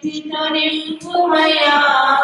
శక్తితో నింపుమయా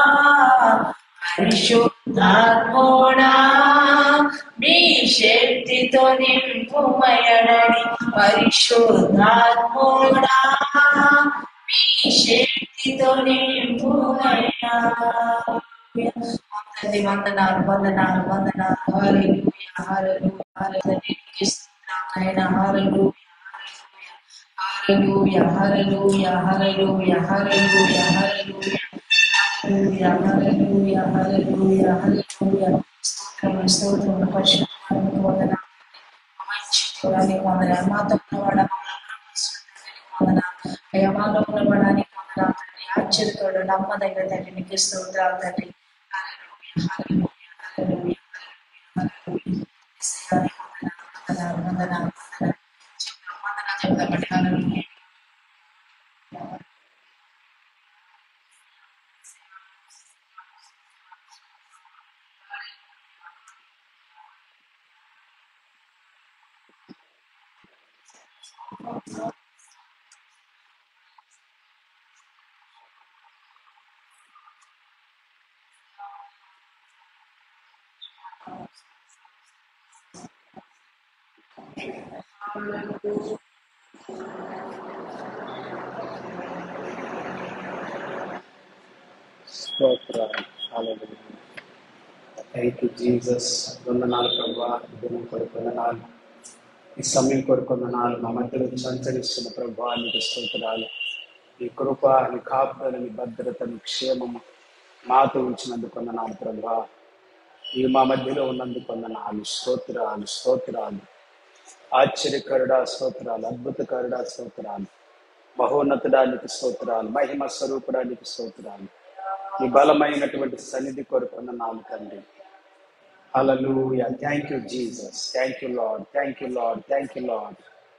పరిశుద్ధాత్మోడా మీ శక్తితో నింపుమయడని పరిశుద్ధాత్మోడా మీ శక్తితో నింపుమయా వందనాలు వందనాలు వందనాలు వందనాలు హల్లెలూయా హల్లెలూయా హల్లెలూయా నాయనా హల్లెలూయా హల్లెలూయా హల్లెలూయా హల్లెలూయా హల్లెలూయా హల్లెలూయా హల్లెలూయా హల్లెలూయా హల్లెలూయా స్తోత్రం స్తోత్రం పరిశుద్ధాత్మకు వందనాలు మంచి చూడడానికి వందనాలు మాతో ఉన్నవాడా వందనాలు అయ్యా మాలో ఉన్నవాడానికి వందనాలు తండ్రి ఆశ్చర్యతోడు నమ్మదగిన తండ్రి నీకు స్తోత్రాలు తండ్రి హల్లెలూయా హల్లెలూయా హల్లెలూయా హల్లెలూయా వందనాలు వందనాలు వందనాలు వందనాలు వందనాలు చెప్తామండి హల్లెలూయా స్తోత్రాలు హల్లెలూయా థ్యాంక్ యూ జీసస్ వందనాలు ప్రభా ఈ దినం కొరకు వందనాలు ఈ సమయం కొరకు వందనాలు మా మధ్యలో సంచరిస్తున్న ప్రభా నీకు స్తోత్రాలు నీ కృప నీ కాపుదల నీ భద్రత నీ క్షేమము మాతో ఉంచినందుకు వందనాలు ప్రభా ఈ మా మధ్యలో ఉన్నందుకు వందనాలు స్తోత్రాలు స్తోత్రాలు ఆశ్చర్యకరుడా స్తోత్రాలు అద్భుతకరుడా స్తోత్రాలు మహోన్నతుడానికి స్తోత్రాలు మహిమ స్వరూపుడానికి స్తోత్రాలు ఈ బలమైనటువంటి సన్నిధి కొరకు నాలుగు తండ్రి hallelujah thank you Jesus thank you Lord thank you Lord thank you Lord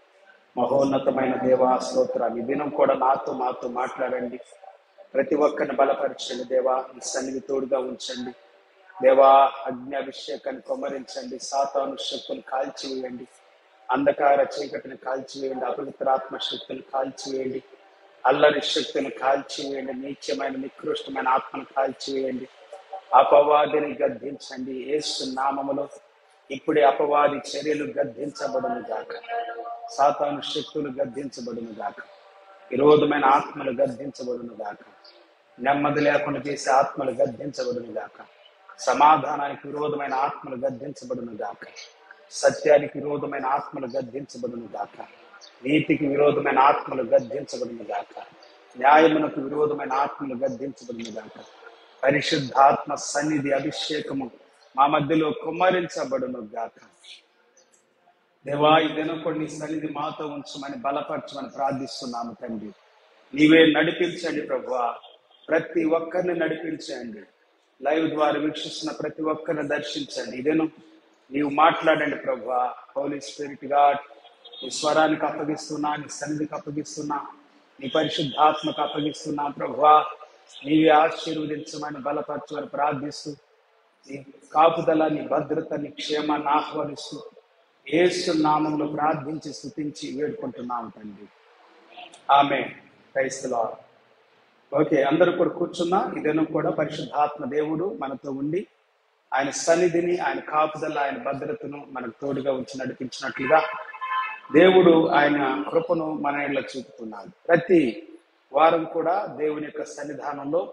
మహోన్నతమైన దేవా స్తోత్రాలు ఈ దినం కూడా నాతో మాతో మాట్లాడండి ప్రతి ఒక్కరిని బలపరచండి దేవా ఈ సన్నిధి తోడుగా ఉంచండి దేవా అగ్ని అభిషేకాన్ని కొమ్మరించండి సాతాను శక్తులు కాల్చివేయండి అంధకార చీకటిని కాల్చివేయండి అపవిత్రాత్మ శక్తులు కాల్చివేయండి అల్లరి శక్తిని కాల్చివేయండి నీచమైన నికృష్టమైన ఆత్మను కాల్చివేయండి అపవాదిని గద్దించండి యేసు నామములో ఇప్పుడే అపవాది చర్యలు గద్దించబడును గాక సాతాను శక్తులు గద్దించబడును గాక విరోధమైన ఆత్మలు గద్దించబడును గాక నెమ్మది లేకుండా చేసే ఆత్మలు గద్దించబడును గాక సమాధానానికి విరోధమైన ఆత్మలు గద్దించబడును గాక సత్యానికి విరోధమైన ఆత్మలు గద్దించబడును గాక నీతికి విరోధమైన ఆత్మలు గద్దించబడును గాక న్యాయమునకు విరోధమైన ఆత్మలు గద్దించబడును గాక పరిశుద్ధాత్మ సన్నిధి అభిషేకము మా మధ్యలో కుమ్మరించబడును గాక దేవా ఈ దినం కొన్ని సన్నిధి మాతో ఉంచమని బలపరచమని ప్రార్థిస్తున్నాము తండ్రి నీవే నడిపించండి ప్రభువా ప్రతి ఒక్కరిని నడిపించండి లైవ్ ద్వారా వీక్షిస్తున్న ప్రతి ఒక్కరిని దర్శించండి ఇదేను నీవు మాట్లాడండి ప్రభువా హోలీ స్పిరిట్ గాడ్ నీ స్వరానికి అప్పగిస్తున్నా నీ సన్నిధికి అప్పగిస్తున్నా నీ పరిశుద్ధాత్మకు అప్పగిస్తున్నా ప్రభువా నీవే ఆశీర్వదించమని బలపరచమని ప్రార్థిస్తూ నీ కాపుదల నీ భద్రత నీ క్షేమాన్ని ఆహ్వానిస్తూ ఏసు నామంలో ప్రార్థించి స్థుతించి వేడుకుంటున్నాం తండ్రి ఆమె క్రైస్తలో ఓకే అందరూ కూడా కూర్చున్నా ఇదేనో కూడా పరిశుద్ధాత్మ దేవుడు మనతో ఉండి ఆయన సన్నిధిని ఆయన కాపుదల ఆయన భద్రతను మనకు తోడుగా ఉంచి నడిపించినట్లుగా దేవుడు ఆయన కృపను మన ఇళ్ళ చూపుతున్నాడు ప్రతి వారం కూడా దేవుని యొక్క సన్నిధానంలో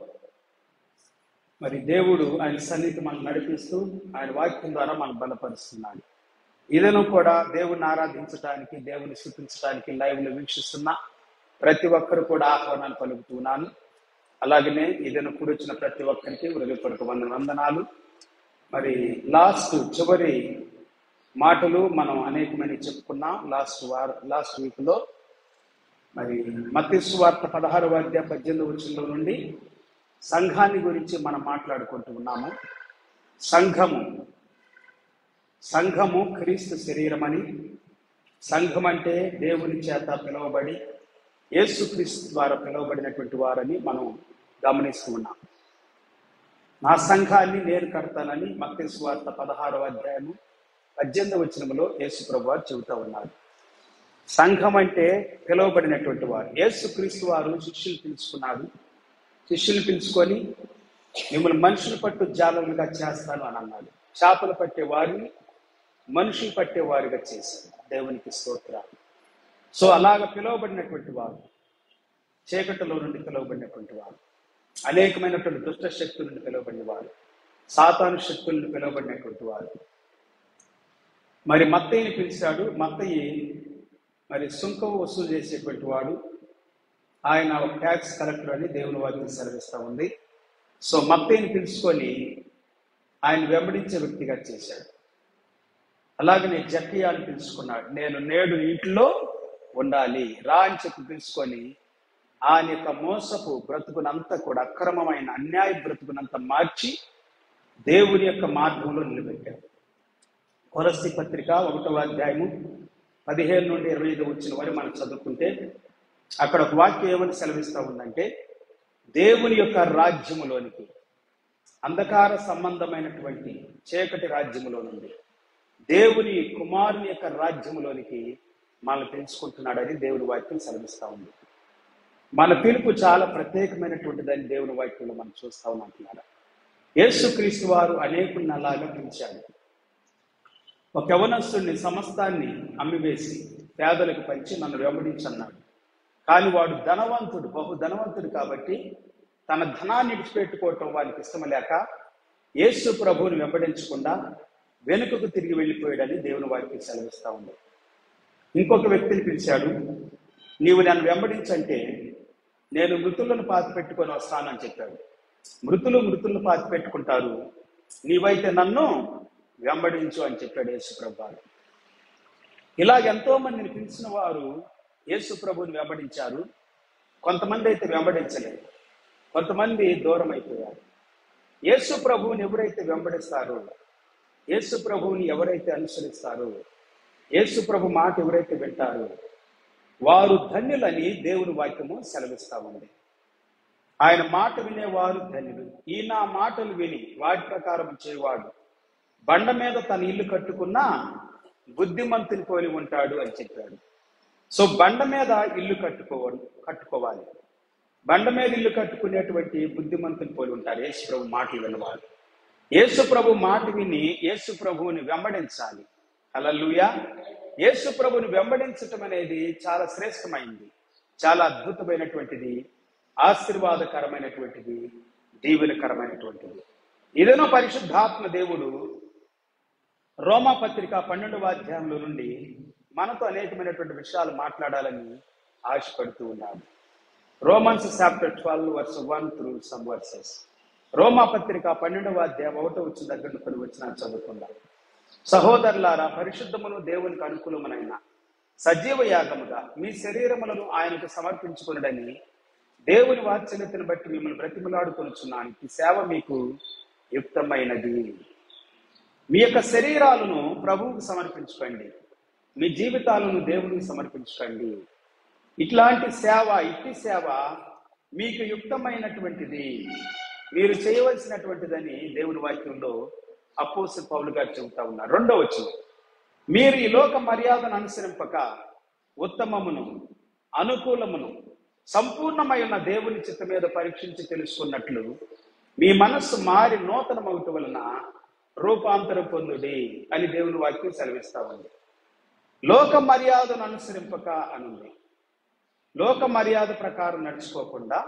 మరి దేవుడు ఆయన సన్నిధి మనం నడిపిస్తూ ఆయన వాక్యం ద్వారా మనం బలపరుస్తున్నాడు ఇదను కూడా దేవుని ఆరాధించడానికి దేవుని స్థుతించడానికి లైవ్ లో వీక్షిస్తున్న ప్రతి ఒక్కరు కూడా ఆహ్వానాలు పలుకుతున్నాను అలాగనే ఇదను కూడొచ్చిన ప్రతి ఒక్కరికి హృదయపూర్వక వంద వందనాలు మరి లాస్ట్ చివరి మాటలు మనం అనేకమైన చెప్పుకున్నాం లాస్ట్ వార్ లాస్ట్ వీక్ లో మరి మత్స్సు వార్త పదహారు అధ్యాయ పద్దెనిమిది వచ్చిన నుండి సంఘాన్ని గురించి మనం మాట్లాడుకుంటూ ఉన్నాము సంఘము సంఘము క్రీస్తు శరీరమని సంఘం అంటే దేవుని చేత పిలువబడి యేసుక్రీస్తు ద్వారా పిలువబడినటువంటి వారని మనం గమనిస్తూ ఉన్నాం నా సంఘాన్ని నేను కడతానని మత్స్సు వార్త పదహారవ అధ్యాయము పద్దెనిమిది వచనములో యేసు ప్రభు వారు చెబుతా ఉన్నారు సంఘం అంటే పిలువబడినటువంటి వారు యేసుక్రీస్తు వారు శిష్యులు పిలుచుకున్నారు శిష్యులు పిలుచుకొని మిమ్మల్ని మనుషులు పట్టు జాలలుగా చేస్తాను అని అన్నాడు చేపలు పట్టే వారిని మనుషులు పట్టే వారిగా చేశాడు దేవునికి స్తోత్రాలు సో అలాగ పిలువబడినటువంటి వారు చీకటిలో నుండి పిలువబడినటువంటి వారు అనేకమైనటువంటి దుష్ట శక్తుల నుండి పిలువబడిన వారు సాతాను శక్తుల నుండి పిలువబడినటువంటి వారు మరి మత్తయ్యని పిలిచాడు మత్తయ్య మరి సుంకం వసూలు చేసేటువంటి వాడు ఆయన ఒక ట్యాక్స్ కలెక్టర్ అని దేవుని వాక్యం సెలవిస్తూ ఉంది సో మత్తయ్యని పిలుచుకొని ఆయన వెంబడించే వ్యక్తిగా చేశాడు అలాగనే జక్కియాని పిలుచుకున్నాడు నేను నేడు ఇంట్లో ఉండాలి రా అని చెప్పి పిలుచుకొని ఆయన యొక్క మోసపు బ్రతుకునంతా కూడా అక్రమమైన అన్యాయ బ్రతుకునంతా మార్చి దేవుని యొక్క మార్గంలో నిలబెట్టాడు కొలస్తి పత్రిక ఒకటవ అధ్యాయము పదిహేను నుండి ఇరవై ఐదు వచ్చిన వరకు మనం చదువుకుంటే అక్కడ ఒక వాక్యం ఏమని సెలవిస్తూ ఉందంటే దేవుని యొక్క రాజ్యములోనికి అంధకార సంబంధమైనటువంటి చీకటి రాజ్యములో నుండి దేవుని కుమారుని యొక్క రాజ్యములోనికి మనల్ని పెంచుకుంటున్నాడని దేవుని వాక్యం సెలవిస్తూ ఉంది మన పిలుపు చాలా ప్రత్యేకమైనటువంటిదని దేవుని వాక్యంలో మనం చూస్తా ఉన్నాం యేసుక్రీస్తు వారు అనేకుల్ని అలాగా పిలిచాడు ఒక యవనస్తుడిని సమస్తాన్ని అమ్మివేసి పేదలకు పంచి నన్ను వెంబడించన్నాడు కానీ వాడు ధనవంతుడు బహు ధనవంతుడు కాబట్టి తన ధనాన్ని విడిచిపెట్టుకోవటం వారికి ఇష్టం లేక యేసు ప్రభువుని వెంబడించకుండా వెనుకకు తిరిగి వెళ్ళిపోయాడని దేవుని వారికి సెలవిస్తా ఉంది ఇంకొక వ్యక్తిని పిలిచాడు నీవు నన్ను వెంబడించంటే నేను మృతులను పాతి పెట్టుకొని వస్తానని చెప్పాడు మృతులు మృతులను పాతి పెట్టుకుంటారు నీవైతే నన్ను వెంబడించు అని చెప్పాడు యేసు ప్రభు ఇలాగ ఎంతో మందిని పిలిచిన వారు యేసు ప్రభుని వెంబడించారు కొంతమంది అయితే వెంబడించలేదు కొంతమంది దూరం అయిపోయారు యేసు ప్రభువుని ఎవరైతే వెంబడిస్తారో యేసు ప్రభువుని ఎవరైతే అనుసరిస్తారో యేసు ప్రభు మాట ఎవరైతే వింటారో వారు ధన్యులని దేవుని వాక్యము సెలవిస్తా ఉంది ఆయన మాట వినేవారు ధన్యులు ఈ నా మాటలు విని వాటి ప్రకారం చేయవాడు బండ మీద తన ఇల్లు కట్టుకున్నా బుద్ధిమంతుని పోలి ఉంటాడు అని చెప్పాడు సో బండ మీద ఇల్లు కట్టుకోవాలి కట్టుకోవాలి బండ మీద ఇల్లు కట్టుకునేటువంటి బుద్ధిమంతుని పోలి ఉంటారు యేసు ప్రభు మాటలు వినవారు యేసు ప్రభు మాట విని యేసు ప్రభువుని వెంబడించాలి అలలుయా యేసు ప్రభుని వెంబడించటం అనేది చాలా శ్రేష్టమైంది చాలా అద్భుతమైనటువంటిది ఆశీర్వాదకరమైనటువంటిది దీవెనకరమైనటువంటిది ఇదేనో పరిశుద్ధాత్మ దేవుడు రోమా పత్రిక పన్నెండవ అధ్యాయంలో నుండి మనతో అనేకమైనటువంటి విషయాలు మాట్లాడాలని ఆశపడుతూ ఉన్నాడు Romans chapter twelve verse one through some verses రోమా పత్రిక పన్నెండవ అధ్యాయం ఒకటో వచ్చిన దగ్గర కొన్ని వచ్చిన చదువుకుందాం సహోదరులారా పరిశుద్ధమును దేవునికి అనుకూలమునైన సజీవ యాగముగా మీ శరీరములను ఆయనకు సమర్పించుకునడని దేవుని వాత్సల్యతను బట్టి మిమ్మల్ని బ్రతిమలాడుకొనుచున్నాను ఈ సేవ మీకు యుక్తమైనది మీ యొక్క శరీరాలను ప్రభువుకు సమర్పించుకోండి మీ జీవితాలను దేవునికి సమర్పించుకోండి ఇట్లాంటి సేవ ఇట్టి సేవ మీకు యుక్తమైనటువంటిది మీరు చేయవలసినటువంటిదని దేవుని వాక్యంలో అపోసి పౌలు గారు చెబుతా ఉన్నారు రెండో వచ్చి మీరు ఈ లోక మర్యాదను అనుసరింపక ఉత్తమమును అనుకూలమును సంపూర్ణమై ఉన్న దేవుని చిత్త మీద పరీక్షించి తెలుసుకున్నట్లు మీ మనస్సు మారి నూతనమవుట వలన రూపాంతరం పొందుడి అని దేవుని వాక్యం సెలవిస్తా ఉంది లోక మర్యాదను అనుసరింపక అనుంది లోక మర్యాద ప్రకారం నడుచుకోకుండా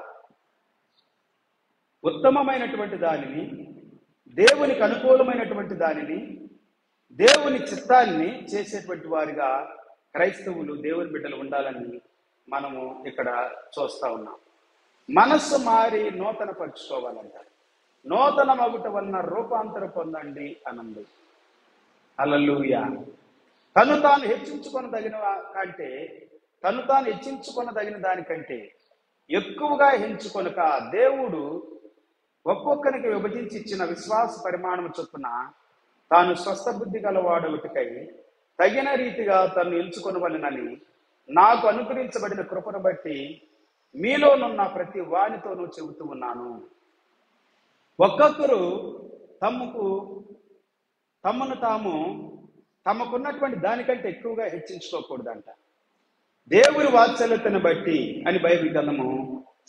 ఉత్తమమైనటువంటి దానిని దేవునికి అనుకూలమైనటువంటి దానిని దేవుని చిత్తాన్ని చేసేటువంటి వారిగా క్రైస్తవులు దేవుని బిడ్డలు ఉండాలని మనము ఇక్కడ చూస్తా ఉన్నాం మనస్సు మారి నూతన పరుచుకోవాలంట నూతన మగుట వలన రూపాంతరం పొందండి అనంది అలలుయ తను తాను హెచ్చించుకొనదగిన కంటే తను తాను హెచ్చించుకొనదగిన దానికంటే ఎక్కువగా హెంచుకొనక దేవుడు ఒక్కొక్కరికి విభజించి ఇచ్చిన విశ్వాస పరిమాణం చొప్పున తాను స్వస్థ బుద్ధి గలవాడొకటికై తగిన రీతిగా తను ఎంచుకొనవలనని నాకు అనుగ్రహించబడిన కృపను బట్టి మీలోనున్న ప్రతి వానితోనూ చెబుతూ ఉన్నాను ఒక్కొక్కరు తమకు తమను తాము తమకున్నటువంటి దానికంటే ఎక్కువగా హెచ్చించుకోకూడదంట దేవుని వాత్సల్యతను బట్టి అని బైబిల్ గ్రంథము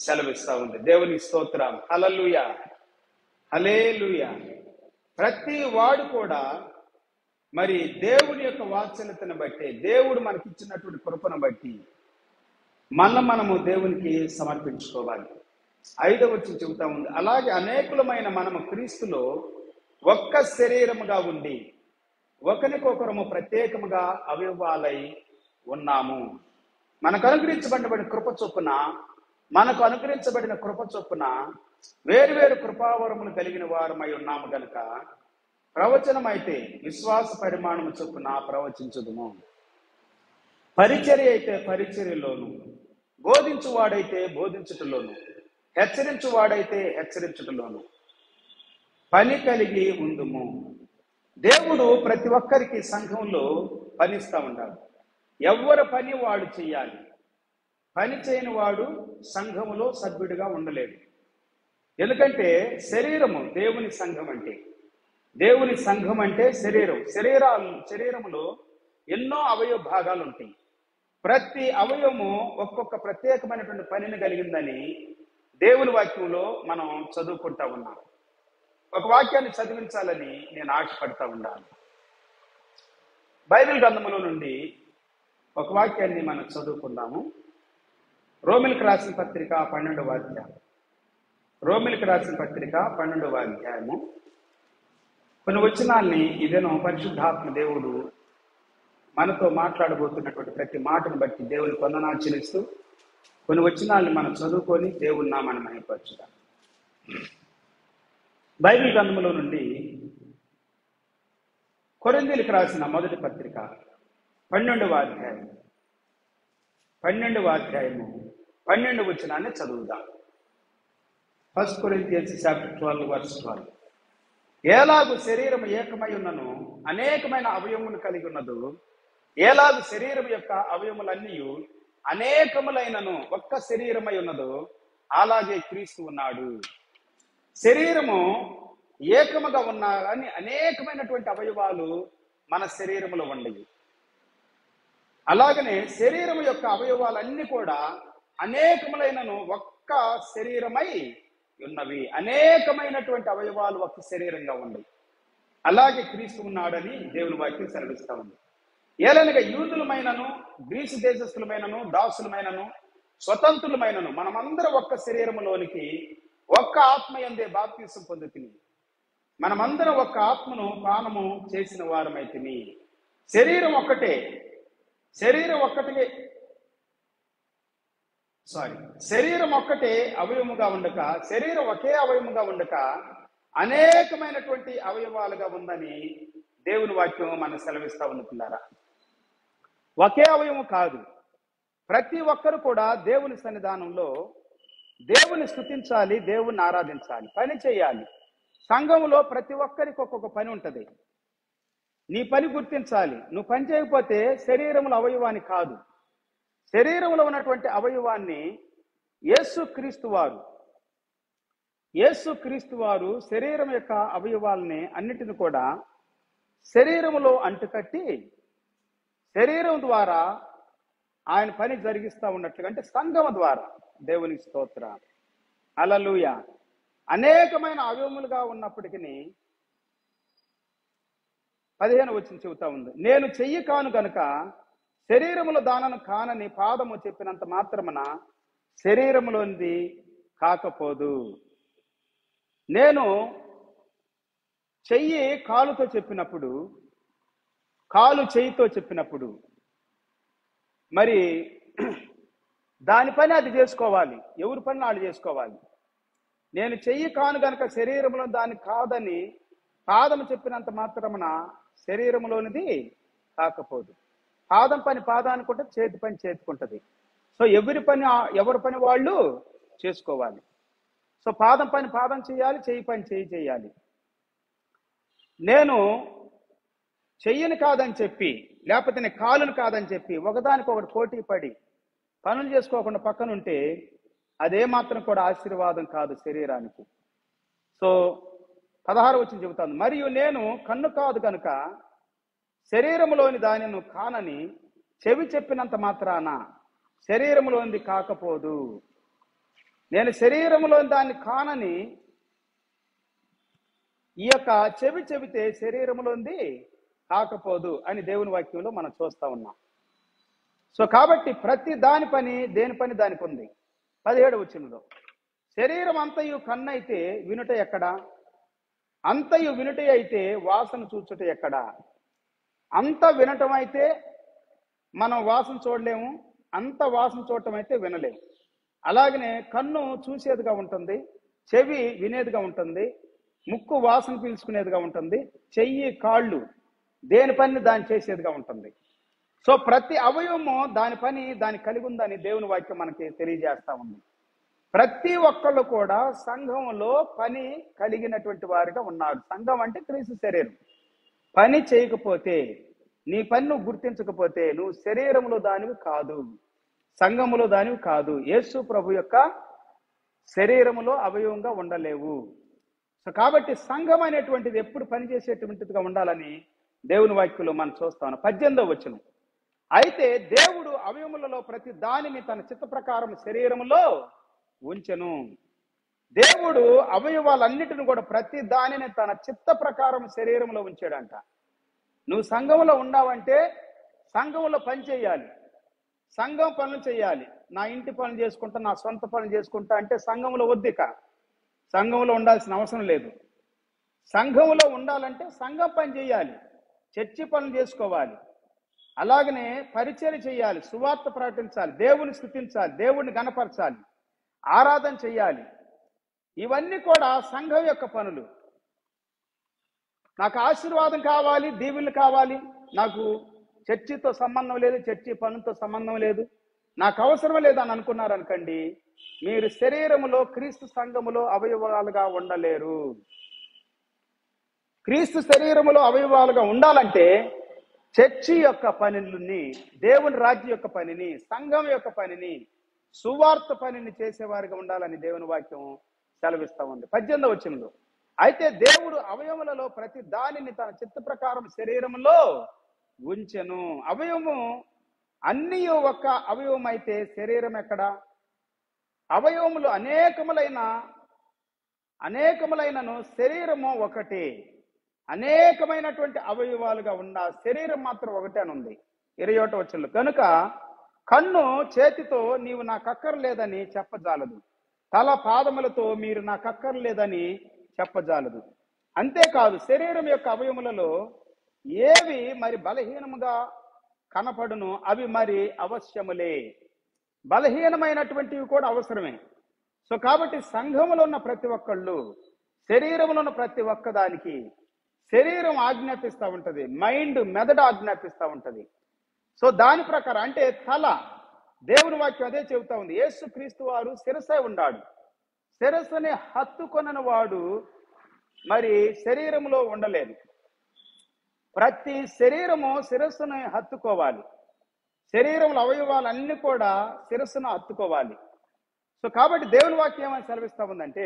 సెలవిస్తా ఉంది దేవుని స్తోత్రం హలలుయ హలేలుయ ప్రతి వాడు కూడా మరి దేవుని యొక్క వాత్సల్యతను బట్టి దేవుడు మనకిచ్చినటువంటి కృపను బట్టి మన మనము దేవునికి సమర్పించుకోవాలి ఐదవ వచ్చి చెబుతా ఉంది అలాగే అనేకులమైన మనము క్రీస్తులో ఒక్క శరీరముగా ఉండి ఒకరికొకరము ప్రత్యేకముగా అవయవాలై ఉన్నాము మనకు అనుగ్రహించబడిన కృప చొప్పున మనకు అనుగ్రహించబడిన కృప చొప్పున వేరువేరు కృపావరములు కలిగిన వారమై ఉన్నాము గనుక ప్రవచనం అయితే విశ్వాస పరిమాణము చొప్పున ప్రవచించుదుము పరిచర్య అయితే పరిచర్యలోను బోధించువాడైతే బోధించుటలోను హెచ్చరించువాడైతే హెచ్చరించుటలోను పని కలిగి ఉందుము దేవుడు ప్రతి ఒక్కరికి సంఘంలో పనిస్తా ఉంటాడు ఎవరి పని వాడు చేయాలి పని చేయని వాడు సంఘములో సభ్యుడిగా ఉండలేడు ఎందుకంటే శరీరము దేవుని సంఘం అంటే దేవుని సంఘం అంటే శరీరం శరీరాలు శరీరములో ఎన్నో అవయవ భాగాలు ఉంటాయి ప్రతి అవయవము ఒక్కొక్క ప్రత్యేకమైనటువంటి పనిని కలిగిందని దేవుని వాక్యంలో మనం చదువుకుంటా ఉన్నాం ఒక వాక్యాన్ని చదివించాలని నేను ఆశపడతా ఉన్నాను బైబిల్ గ్రంథములో నుండి ఒక వాక్యాన్ని మనం చదువుకుందాము రోమిల్కి రాసిన పత్రిక పన్నెండవ అధ్యాయం రోమిల్కి రాసిన పత్రిక పన్నెండవ అధ్యాయము కొన్ని వచనాల్ని ఇదేనో పరిశుద్ధాత్మ దేవుడు మనతో మాట్లాడబోతున్నటువంటి ప్రతి మాటను బట్టి దేవుని కొందనాలు చెల్లిస్తూ కొన్ని వచనాల్ని మనం చదువుకొని దేవుని నామాన్ని మహిమపరచుదాం బైబిల్ గ్రంథములో నుండి కొరిందీలకు రాసిన మొదటి పత్రిక పన్నెండవ అధ్యాయం పన్నెండవ అధ్యాయము పన్నెండు వచనాన్ని చదువుదాం first Corinthians chapter twelve verse twelve ఏలాగు శరీరం ఏకమై ఉన్నను అనేకమైన అవయవములు కలిగి ఉన్నదు ఏలాగు శరీరం యొక్క అవయములన్నీ అనేకములైనను ఒక్క శరీరమై ఉన్నదో అలాగే క్రీస్తు ఉన్నాడు శరీరము ఏకముగా ఉన్నా కానీ అనేకమైనటువంటి అవయవాలు మన శరీరములో ఉండయి అలాగనే శరీరం యొక్క అవయవాలన్నీ కూడా అనేకములైనను ఒక్క శరీరమై ఉన్నవి అనేకమైనటువంటి అవయవాలు ఒక్క శరీరంగా ఉన్నాయి అలాగే క్రీస్తు ఉన్నాడని దేవుని వాక్యం సెలవిస్తా ఉంది ఏలనగా యూదులమైనను గ్రీసు దేశస్థులమైనను దాసులమైనను స్వతంత్రులమైనను మనమందరం ఒక్క శరీరములోనికి ఒక్క ఆత్మ ఎందే బాప్తీసం పొందుతుంది మనమందరం ఒక్క ఆత్మను పానము చేసిన వారమైతిని శరీరం ఒక్కటే శరీరం ఒక్కటే సారీ శరీరం ఒక్కటే అవయవముగా ఉండక శరీరం ఒకే అవయముగా ఉండక అనేకమైనటువంటి అవయవాలుగా ఉందని దేవుని వాక్యం మనం సెలవిస్తా ఉంటున్నారా ఒకే అవయవం కాదు ప్రతి ఒక్కరు కూడా దేవుని సన్నిధానంలో దేవుని స్థుతించాలి దేవుని ఆరాధించాలి పని చేయాలి సంఘంలో ప్రతి ఒక్కరికి ఒక్కొక్క పని ఉంటది నీ పని గుర్తించాలి నువ్వు పని చేయకపోతే శరీరముల అవయవాన్ని కాదు శరీరంలో ఉన్నటువంటి అవయవాన్ని యేసు క్రీస్తు వారు యేసు క్రీస్తు వారు శరీరం యొక్క అవయవాల్ని అన్నిటిని కూడా శరీరములో అంటుకట్టి శరీరం ద్వారా ఆయన పని జరిగిస్తా ఉన్నట్లుగా అంటే సంగమ ద్వారా దేవుని స్తోత్ర అలలుయ అనేకమైన అవయవములుగా ఉన్నప్పటికీ పదిహేను వచ్చిన చెబుతా ఉంది నేను చెయ్యి కాను గనుక శరీరముల దానను కానని పాదము చెప్పినంత మాత్రమున శరీరములోనిది కాకపోదు నేను చెయ్యి కాలుతో చెప్పినప్పుడు కాలు చెయ్యితో చెప్పినప్పుడు మరి దాని పని అది చేసుకోవాలి ఎవరి పని వాళ్ళు చేసుకోవాలి నేను చెయ్యి కాను గనక శరీరంలో దాని కాదని పాదము చెప్పినంత మాత్రమున శరీరంలోనిది కాకపోదు పాదం పని పాదానికి ఉంటుంది చేతి పని చేతికుంటది సో ఎవరి పని ఆ- ఎవరి పని వాళ్ళు చేసుకోవాలి సో పాదం పని పాదం చేయాలి చెయ్యి పని చెయ్యి చేయాలి నేను చెయ్యని కాదని చెప్పి లేకపోతే నేను కాలుని కాదని చెప్పి ఒకదానికి ఒకటి పోటీ పడి పనులు చేసుకోకుండా పక్కన ఉంటే అదే మాత్రం కూడా ఆశీర్వాదం కాదు శరీరానికి సో పదహారు వచ్చిన చెబుతాను మరియు నేను కన్ను కాదు కనుక శరీరములోని దానిను కానని చెవి చెప్పినంత మాత్రాన శరీరములోనిది కాకపోదు నేను శరీరములో దాన్ని కానని ఈ యొక్క చెవి చెబితే శరీరములోంది కాకపోదు అని దేవుని వాక్యంలో మనం చూస్తా ఉన్నాం సో కాబట్టి ప్రతి దాని పని దేని పని దానికి ఉంది పదిహేడు వచ్చినలో శరీరం అంతయు కన్నైతే వినుట ఎక్కడ అంతయు వినుట అయితే వాసన చూచుట ఎక్కడ అంత వినటం అయితే మనం వాసన చూడలేము అంత వాసన చూడటం అయితే వినలేము అలాగనే కన్ను చూసేదిగా ఉంటుంది చెవి వినేదిగా ఉంటుంది ముక్కు వాసన పీల్చుకునేదిగా ఉంటుంది చెయ్యి కాళ్ళు దేని పని దాన్ని చేసేదిగా ఉంటుంది సో ప్రతి అవయవము దాని పని దాని కలిగి ఉందని దేవుని వాక్యం మనకి తెలియజేస్తా ఉంది ప్రతి ఒక్కళ్ళు కూడా సంఘంలో పని కలిగినటువంటి వారిగా ఉన్నారు సంఘం అంటే క్రీస్తు శరీరం పని చేయకపోతే నీ పని నువ్వు గుర్తించకపోతే నువ్వు శరీరంలో దానివి కాదు సంఘములో దానివి కాదు యేసు ప్రభు యొక్క శరీరములో అవయవంగా ఉండలేవు సో కాబట్టి సంఘం అనేటువంటిది ఎప్పుడు పనిచేసేటువంటిదిగా ఉండాలని దేవుని వాక్యంలో మనం చూస్తాను పద్దెనిమిదో వచ్చును అయితే దేవుడు అవయములలో ప్రతి దానిని తన చిత్త ప్రకారం శరీరములో ఉంచెను దేవుడు అవయవాలన్నిటిని కూడా ప్రతి దానిని తన చిత్త ప్రకారం శరీరంలో ఉంచాడంట నువ్వు సంఘంలో ఉన్నావంటే సంఘంలో పని చేయాలి సంఘం పనులు చేయాలి నా ఇంటి పనులు చేసుకుంటా నా సొంత పనులు చేసుకుంటా అంటే సంఘంలో వద్దిక సంఘంలో ఉండాల్సిన అవసరం లేదు సంఘంలో ఉండాలంటే సంఘం పని చేయాలి చర్చి పనులు చేసుకోవాలి అలాగనే పరిచయం చేయాలి సువార్త ప్రకటించాలి దేవుని స్థుతించాలి దేవుణ్ణి గణపరచాలి ఆరాధన చేయాలి ఇవన్నీ కూడా సంఘం యొక్క పనులు నాకు ఆశీర్వాదం కావాలి దీవులు కావాలి నాకు చర్చితో సంబంధం లేదు చర్చి పనులతో సంబంధం లేదు నాకు అవసరం లేదు అని అనుకున్నారు అనుకోండి మీరు శరీరములో క్రీస్తు సంఘములో అవయవాలుగా ఉండలేరు క్రీస్తు శరీరములో అవయవాలుగా ఉండాలంటే చర్చి యొక్క పనులని దేవుని రాజ్యం యొక్క పనిని సంఘం యొక్క పనిని సువార్త పనిని చేసేవారిగా ఉండాలని దేవుని వాక్యం సెలవిస్తా ఉంది పద్దెనిమిది వచ్చినలో అయితే దేవుడు అవయములలో ప్రతి దానిని తన చిత్త ప్రకారం శరీరంలో ఉంచెను అవయవము అన్ని ఒక్క అవయవం అయితే శరీరం ఎక్కడ అవయవములు అనేకములైన అనేకములైనను శరీరము ఒకటి అనేకమైనటువంటి అవయవాలుగా ఉన్న శరీరం మాత్రం ఒకటే అని ఉంది ఇరవై ఒకటి వచ్చులు కనుక కన్ను చేతితో నీవు నాకు అక్కర్లేదని చెప్పజాలదు తల పాదములతో మీరు నాకు అక్కర్లేదని చెప్పజాలదు అంతేకాదు శరీరం యొక్క అవయములలో ఏవి మరి బలహీనముగా కనపడును అవి మరి అవశ్యములే బలహీనమైనటువంటివి కూడా అవసరమే సో కాబట్టి సంఘములో ఉన్న ప్రతి ఒక్కళ్ళు శరీరంలో ఉన్న ప్రతి ఒక్కదానికి శరీరం ఆజ్ఞాపిస్తూ ఉంటది మైండ్ మెదడు ఆజ్ఞాపిస్తూ ఉంటది సో దాని ప్రకారం అంటే తల దేవుని వాక్యం అదే చెబుతా ఉంది యేసు క్రీస్తు వారు శిరసై ఉన్నాడు శిరస్సుని హత్తుకొనని వాడు మరి శరీరంలో ఉండలేదు ప్రతి శరీరము శిరస్సును హత్తుకోవాలి శరీరంలో అవయవాలన్నీ కూడా శిరస్సును హత్తుకోవాలి సో కాబట్టి దేవుని వాక్యం ఏమని సెలవిస్తా ఉందంటే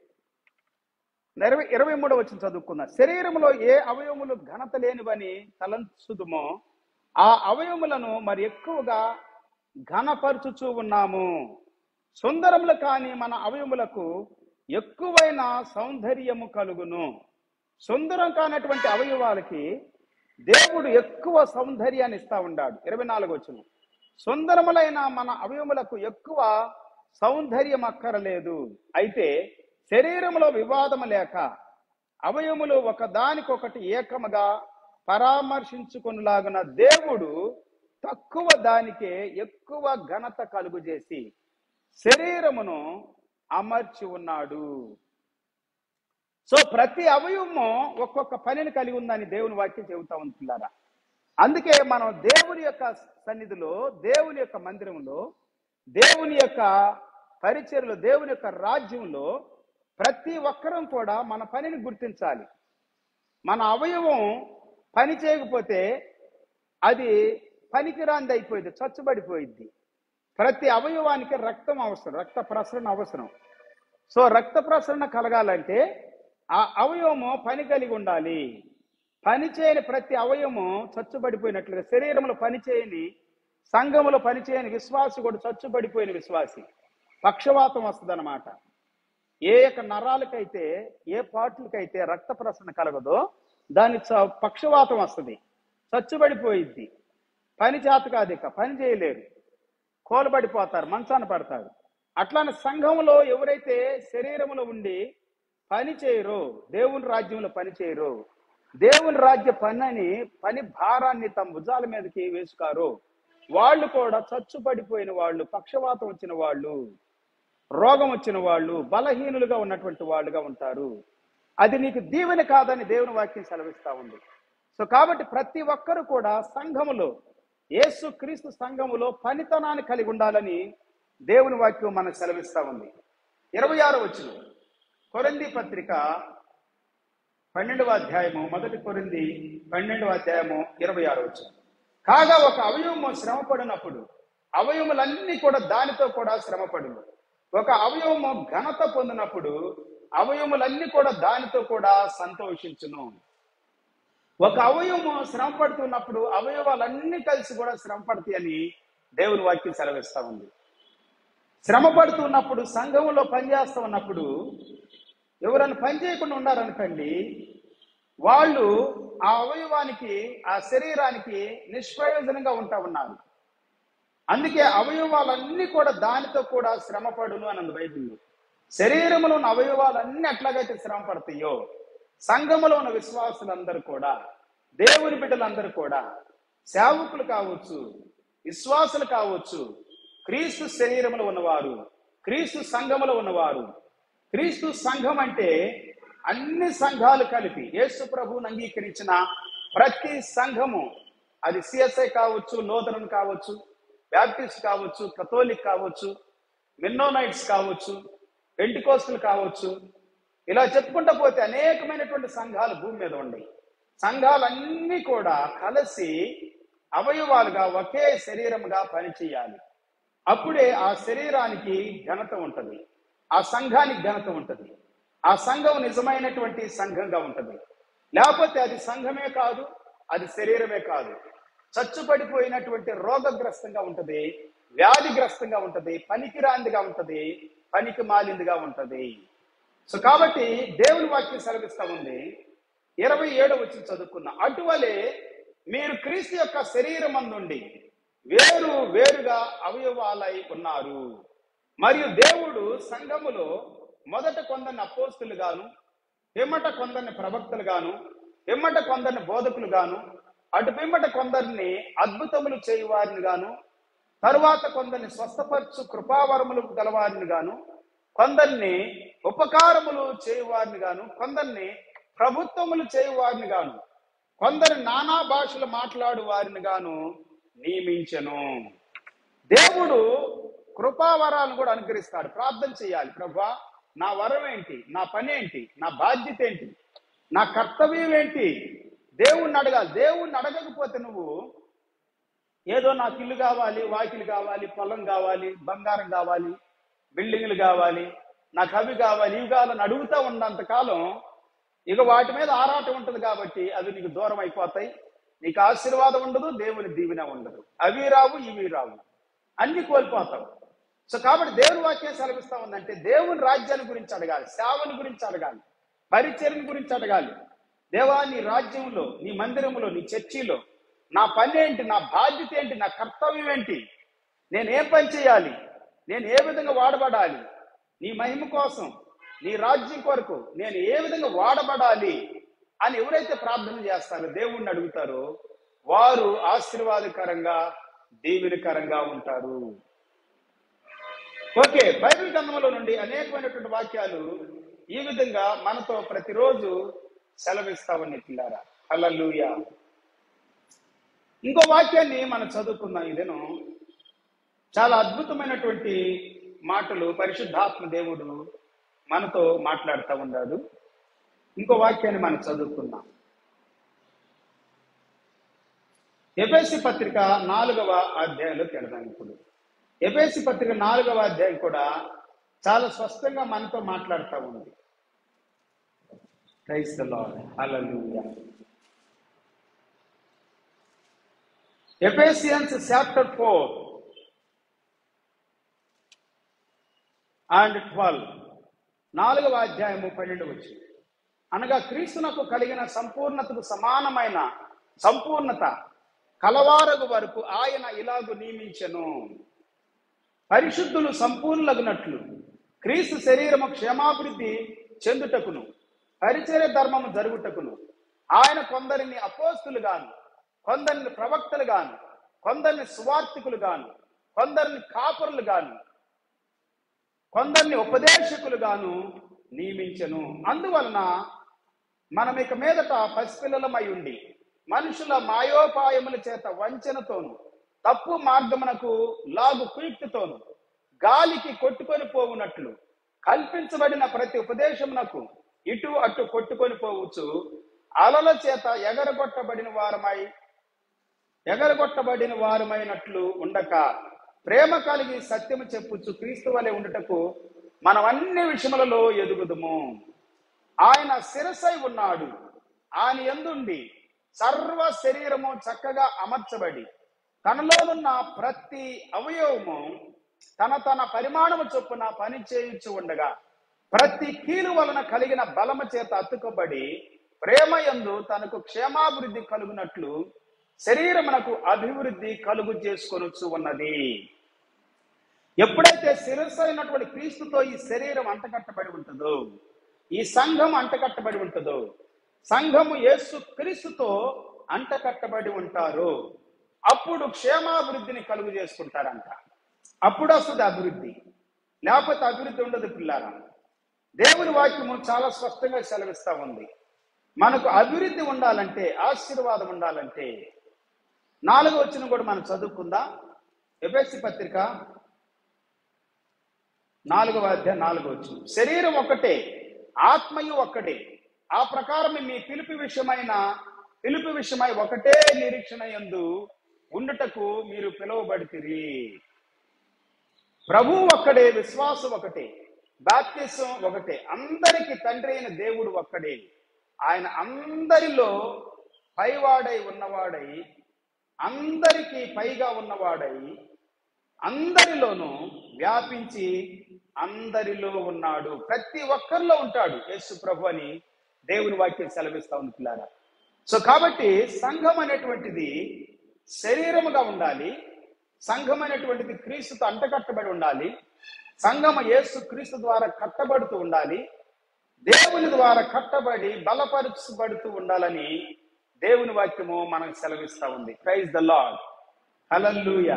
ఇరవై ఇరవై మూడో వచ్చిన చదువుకున్న శరీరంలో ఏ అవయవములు ఘనత లేనివని తలంచుదుమో ఆ అవయవములను మరి ఎక్కువగా ఘనపరుచుచూ ఉన్నాము సుందరములు కాని మన అవయములకు ఎక్కువైన సౌందర్యము కలుగును సుందరం కానటువంటి అవయవాలకి దేవుడు ఎక్కువ సౌందర్యాన్ని ఇస్తా ఉన్నాడు ఇరవై నాలుగు వచ్చిన సుందరములైన మన అవయములకు ఎక్కువ సౌందర్యం అక్కరలేదు అయితే శరీరములో వివాదము లేక అవయములు ఒకదానికొకటి ఏకముగా పరామర్శించుకునేలాగున దేవుడు తక్కువ దానికే ఎక్కువ ఘనత కలుగు చేసి శరీరమును అమర్చి ఉన్నాడు సో ప్రతి అవయవము ఒక్కొక్క పనిని కలిగి ఉందని దేవుని వాక్యం చెబుతా ఉంటున్నారా అందుకే మనం దేవుని యొక్క సన్నిధిలో దేవుని యొక్క మందిరంలో దేవుని యొక్క పరిచయలో దేవుని యొక్క రాజ్యంలో ప్రతి ఒక్కరం కూడా మన పనిని గుర్తించాలి మన అవయవం పని చేయకపోతే అది పనికిరాంది అయిపోయింది చచ్చుబడిపోయింది ప్రతి అవయవానికి రక్తం అవసరం రక్త ప్రసరణ అవసరం సో రక్త ప్రసరణ కలగాలంటే ఆ అవయవము పని కలిగి ఉండాలి పని చేయని ప్రతి అవయవము చచ్చుబడిపోయినట్లుగా శరీరంలో పని చేయని సంఘములో పని చేయని విశ్వాసి కూడా చచ్చుబడిపోయిన విశ్వాసి పక్షవాతం వస్తుంది ఏ యొక్క నరాలకైతే ఏ పార్ట్లకైతే రక్త ప్రసరణ కలగదో దాని చ- పక్షవాతం వస్తుంది చచ్చుబడిపోయిద్ది పని చేత కాదు ఇక పని చేయలేరు కోలబడిపోతారు మంచాన పడతారు అట్లానే సంఘంలో ఎవరైతే శరీరములో ఉండి పని చేయరో దేవుని రాజ్యంలో పని చేయరో దేవుని రాజ్య పనిని పని భారాన్ని తమ భుజాల మీదకి వేసుకారో వాళ్ళు కూడా చచ్చుపడిపోయిన వాళ్ళు పక్షవాతం వచ్చిన వాళ్ళు రోగం వచ్చిన వాళ్ళు బలహీనులుగా ఉన్నటువంటి వాళ్ళుగా ఉంటారు అది నీకు దీవెన కాదని దేవుని వాక్యం సెలవిస్తా ఉంది సో కాబట్టి ప్రతి ఒక్కరు కూడా సంఘములో యేసు క్రీస్తు సంఘములో పనితనాన్ని కలిగి ఉండాలని దేవుని వాక్యం మనకు సెలవిస్తా ఉంది ఇరవై ఆరు వచ్చిన కొరింది పత్రిక పన్నెండవ అధ్యాయము మొదటి కొరింది పన్నెండవ అధ్యాయము ఇరవై ఆరు వచ్చిన కాగా ఒక అవయవము శ్రమపడినప్పుడు అవయములన్నీ కూడా దానితో కూడా శ్రమపడును ఒక అవయవము ఘనత పొందినప్పుడు అవయములన్నీ కూడా దానితో కూడా సంతోషించును ఒక అవయవము శ్రమ పడుతున్నప్పుడు అవయవాలన్నీ కలిసి కూడా శ్రమ పడతాయని దేవుని వాక్యం సెలవిస్తా ఉంది శ్రమ పడుతున్నప్పుడు సంఘంలో పనిచేస్తూ ఉన్నప్పుడు ఎవరైనా పని చేయకుండా ఉన్నారనుకోండి వాళ్ళు ఆ అవయవానికి ఆ శరీరానికి నిష్ప్రయోజనంగా ఉంటా ఉన్నారు అందుకే అవయవాలన్నీ కూడా దానితో కూడా శ్రమపడును అని ఉంది బైబిల్లో శరీరంలో ఉన్న అవయవాలన్నీ ఎట్లాగైతే శ్రమ పడతాయో సంఘములో ఉన్న విశ్వాసులందరూ కూడా దేవుని బిడ్డలందరూ కూడా సేవకులు కావచ్చు విశ్వాసులు కావచ్చు క్రీస్తు శరీరంలో ఉన్నవారు క్రీస్తు సంఘములో ఉన్నవారు క్రీస్తు సంఘం అంటే అన్ని సంఘాలు కలిపి యేసు ప్రభువుని అంగీకరించిన ప్రతి సంఘము అది సిఎస్ఐ కావచ్చు లోదరన్ కావచ్చు బ్యాప్టిస్ట్ కావచ్చు కథోలిక్ కావచ్చు మిన్నోనైట్స్ కావచ్చు పెంటికోస్టులు కావచ్చు ఇలా చెప్పుకుంటూ పోతే అనేకమైనటువంటి సంఘాలు భూమి మీద ఉన్నాయి సంఘాలన్నీ కూడా కలిసి అవయవాలుగా ఒకే శరీరముగా పనిచేయాలి అప్పుడే ఆ శరీరానికి ఘనత ఉంటది ఆ సంఘానికి ఘనత ఉంటది ఆ సంఘం నిజమైనటువంటి సంఘంగా ఉంటది లేకపోతే అది సంఘమే కాదు అది శరీరమే కాదు చచ్చుపడిపోయినటువంటి రోగగ్రస్తంగా ఉంటది వ్యాధిగ్రస్తంగా ఉంటది పనికిరాందిగా ఉంటది పనికి మాలిందిగా ఉంటది సో కాబట్టి దేవుని వాక్యం సెలవిస్తా ఉంది ఇరవై ఏడు వచ్చి చదువుకున్న అటువలే మీరు క్రీస్తు యొక్క శరీరం అందుండి వేరు వేరుగా అవయవాలై ఉన్నారు మరియు దేవుడు సంఘములో మొదట కొందరిని అపోస్తులు గాను పిమ్మట కొందరిని ప్రవక్తలు గాను పిమ్మట కొందరిని బోధకులు గాను అటు పిమ్మట కొందరిని అద్భుతములు చేయువారిని గాను తరువాత కొందరిని స్వస్థపరచు కృపావరములు గలవారిని గాను కొందరిని ఉపకారములు చేయువారిని గాను కొందరిని ప్రభుత్వములు చేయువారిని గాను కొందరు నానా భాషలు మాట్లాడు వారిని గాను నియమించను దేవుడు కృపావరాలను కూడా అనుగ్రహిస్తాడు ప్రార్థన చేయాలి ప్రభా నా వరం ఏంటి నా పని ఏంటి నా బాధ్యత ఏంటి నా కర్తవ్యం ఏంటి దేవుణ్ణి అడగాలి దేవుణ్ణి అడగకపోతే నువ్వు ఏదో నాకు ఇల్లు కావాలి వాకిలు కావాలి పొలం కావాలి బంగారం కావాలి బిల్డింగ్లు కావాలి నాకు అవి కావాలి ఇవి కావాలని అడుగుతా ఉన్నంత కాలం ఇక వాటి మీద ఆరాటం ఉంటుంది కాబట్టి అవి నీకు దూరం అయిపోతాయి నీకు ఆశీర్వాదం ఉండదు దేవుని దీవెన ఉండదు అవి రావు ఇవి రావు అన్ని కోల్పోతావు సో కాబట్టి దేవుని వాక్యం సెలవిస్తా ఉందంటే దేవుని రాజ్యాన్ని గురించి అడగాలి సేవని గురించి అడగాలి పరిచర్ని గురించి అడగాలి దేవా నీ రాజ్యంలో నీ మందిరంలో నీ చర్చిలో నా పని ఏంటి నా బాధ్యత ఏంటి నా కర్తవ్యం ఏంటి నేను ఏం పని చేయాలి నేను ఏ విధంగా వాడబడాలి నీ మహిమ కోసం నీ రాజ్యం కొరకు నేను ఏ విధంగా వాడబడాలి అని ఎవరైతే ప్రార్థన చేస్తారో దేవుణ్ణి అడుగుతారో వారు ఆశీర్వాదకరంగా దీవెనకరంగా ఉంటారు ఓకే బైబిల్ గ్రంథంలో నుండి అనేకమైనటువంటి వాక్యాలు ఈ విధంగా మనతో ప్రతిరోజు సెలవిస్తామని పిల్లారా హల్లెలూయా ఇంకో వాక్యాన్ని మనం చదువుకుందాం ఇదేను చాలా అద్భుతమైనటువంటి మాటలు పరిశుద్ధాత్మ దేవుడు మనతో మాట్లాడుతూ ఉన్నాడు ఇంకో వాక్యాన్ని మనం చదువుకుందాం ఎఫ్ఎస్సి పత్రిక నాలుగవ అధ్యాయంలోకి వెళదాం ఇప్పుడు ఎఫ్ఎస్సి పత్రిక నాలుగవ అధ్యాయం కూడా చాలా స్పష్టంగా మనతో మాట్లాడుతూ ఉంది క్రైస్త Lord hallelujah Ephesians chapter four and twelve నాలుగవ అధ్యాయము పన్నెండు వచ్చి అనగా క్రీస్తునకు కలిగిన సంపూర్ణతకు సమానమైన సంపూర్ణత కలవారగు వరకు ఆయన ఇలాగు నియమించెను పరిశుద్ధులు సంపూర్ణలగునట్లు క్రీస్తు శరీరము క్షేమాభివృద్ధి చెందుటకును పరిచర్య ధర్మము జరుగుటకును ఆయన కొందరిని అపోస్తులు గాను కొందరిని ప్రవక్తలు గాను కొందరిని సువార్థికులు గాను కొందరిని కాపురులు గాను కొందరిని ఉపదేశకులు గాను నియమించను అందువలన మనం ఇక మీదట పసిపిల్లలమై ఉండి మనుషుల మాయోపాయముల చేత వంచనతోను తప్పు మార్గమునకు లాగు కుయుక్తితోను గాలికి కొట్టుకొని పోవునట్లు కల్పించబడిన ప్రతి ఉపదేశమునకు ఇటు అటు కొట్టుకొని పోవచ్చు అలల చేత ఎగరగొట్టబడిన వారమై ఎగరగొట్టబడిన వారమైనట్లు ఉండక ప్రేమ కలిగి సత్యము చెప్పుచు క్రీస్తు వలె ఉండుటకు మనం అన్ని విషయములలో ఎదుగుదుము ఆయన శిరసై ఉన్నాడు ఆయన ఎందుండి సర్వ శరీరము చక్కగా అమర్చబడి తనలోనున్న ప్రతి అవయవము తన తన పరిమాణము చొప్పున పని చేయించు ఉండగా ప్రతి కీలు వలన కలిగిన బలము చేత అతుకబడి ప్రేమ యందు తనకు క్షేమాభివృద్ధి కలుగునట్లు శరీరమునకు అభివృద్ధి కలుగు చేసుకొనొచ్చు ఉన్నది ఎప్పుడైతే శిరస్సు అయినటువంటి క్రీస్తుతో ఈ శరీరం అంటకట్టబడి ఉంటుందో ఈ సంఘం అంటకట్టబడి ఉంటుందో సంఘము యేసు క్రీస్తుతో అంటకట్టబడి ఉంటారు అప్పుడు క్షేమాభివృద్ధిని కలుగు చేసుకుంటారంట అప్పుడు వస్తుంది అభివృద్ధి లేకపోతే అభివృద్ధి ఉండదు పిల్లారా దేవుని వాక్యము చాలా స్పష్టంగా సెలవిస్తా ఉంది మనకు అభివృద్ధి ఉండాలంటే ఆశీర్వాదం ఉండాలంటే నాలుగో వచ్చిన కూడా మనం చదువుకుందా ఎఫ్ఎస్సి పత్రిక నాలుగవ అధ్యాయం నాలుగో వచ్చిన శరీరం ఒకటే ఆత్మయు ఒక్కటే ఆ ప్రకారం మీ పిలుపు విషయమైన పిలుపు విషయమై ఒకటే నిరీక్షణ యందు ఉండుటకు మీరు పిలువబడితిరి ప్రభు ఒక్కడే విశ్వాసం ఒకటే బాప్తిసం ఒకటే అందరికి తండ్రి అయిన దేవుడు ఒక్కడే ఆయన అందరిలో పైవాడై ఉన్నవాడై అందరికీ పైగా ఉన్నవాడై అందరిలోనూ వ్యాపించి అందరిలో ఉన్నాడు ప్రతి ఒక్కరిలో ఉంటాడు యేసు ప్రభు అని దేవుని వాక్యం సెలవిస్తా ఉంది పిల్లారా సో కాబట్టి సంఘం అనేటువంటిది శరీరముగా ఉండాలి సంఘం అనేటువంటిది క్రీస్తుతో అంటకట్టబడి ఉండాలి సంఘం యేసు క్రీస్తు ద్వారా కట్టబడుతూ ఉండాలి దేవుని ద్వారా కట్టబడి బలపరచబడుతూ ఉండాలని దేవుని వాక్యము మనకు సెలవిస్తా ఉంది praise the Lord hallelujah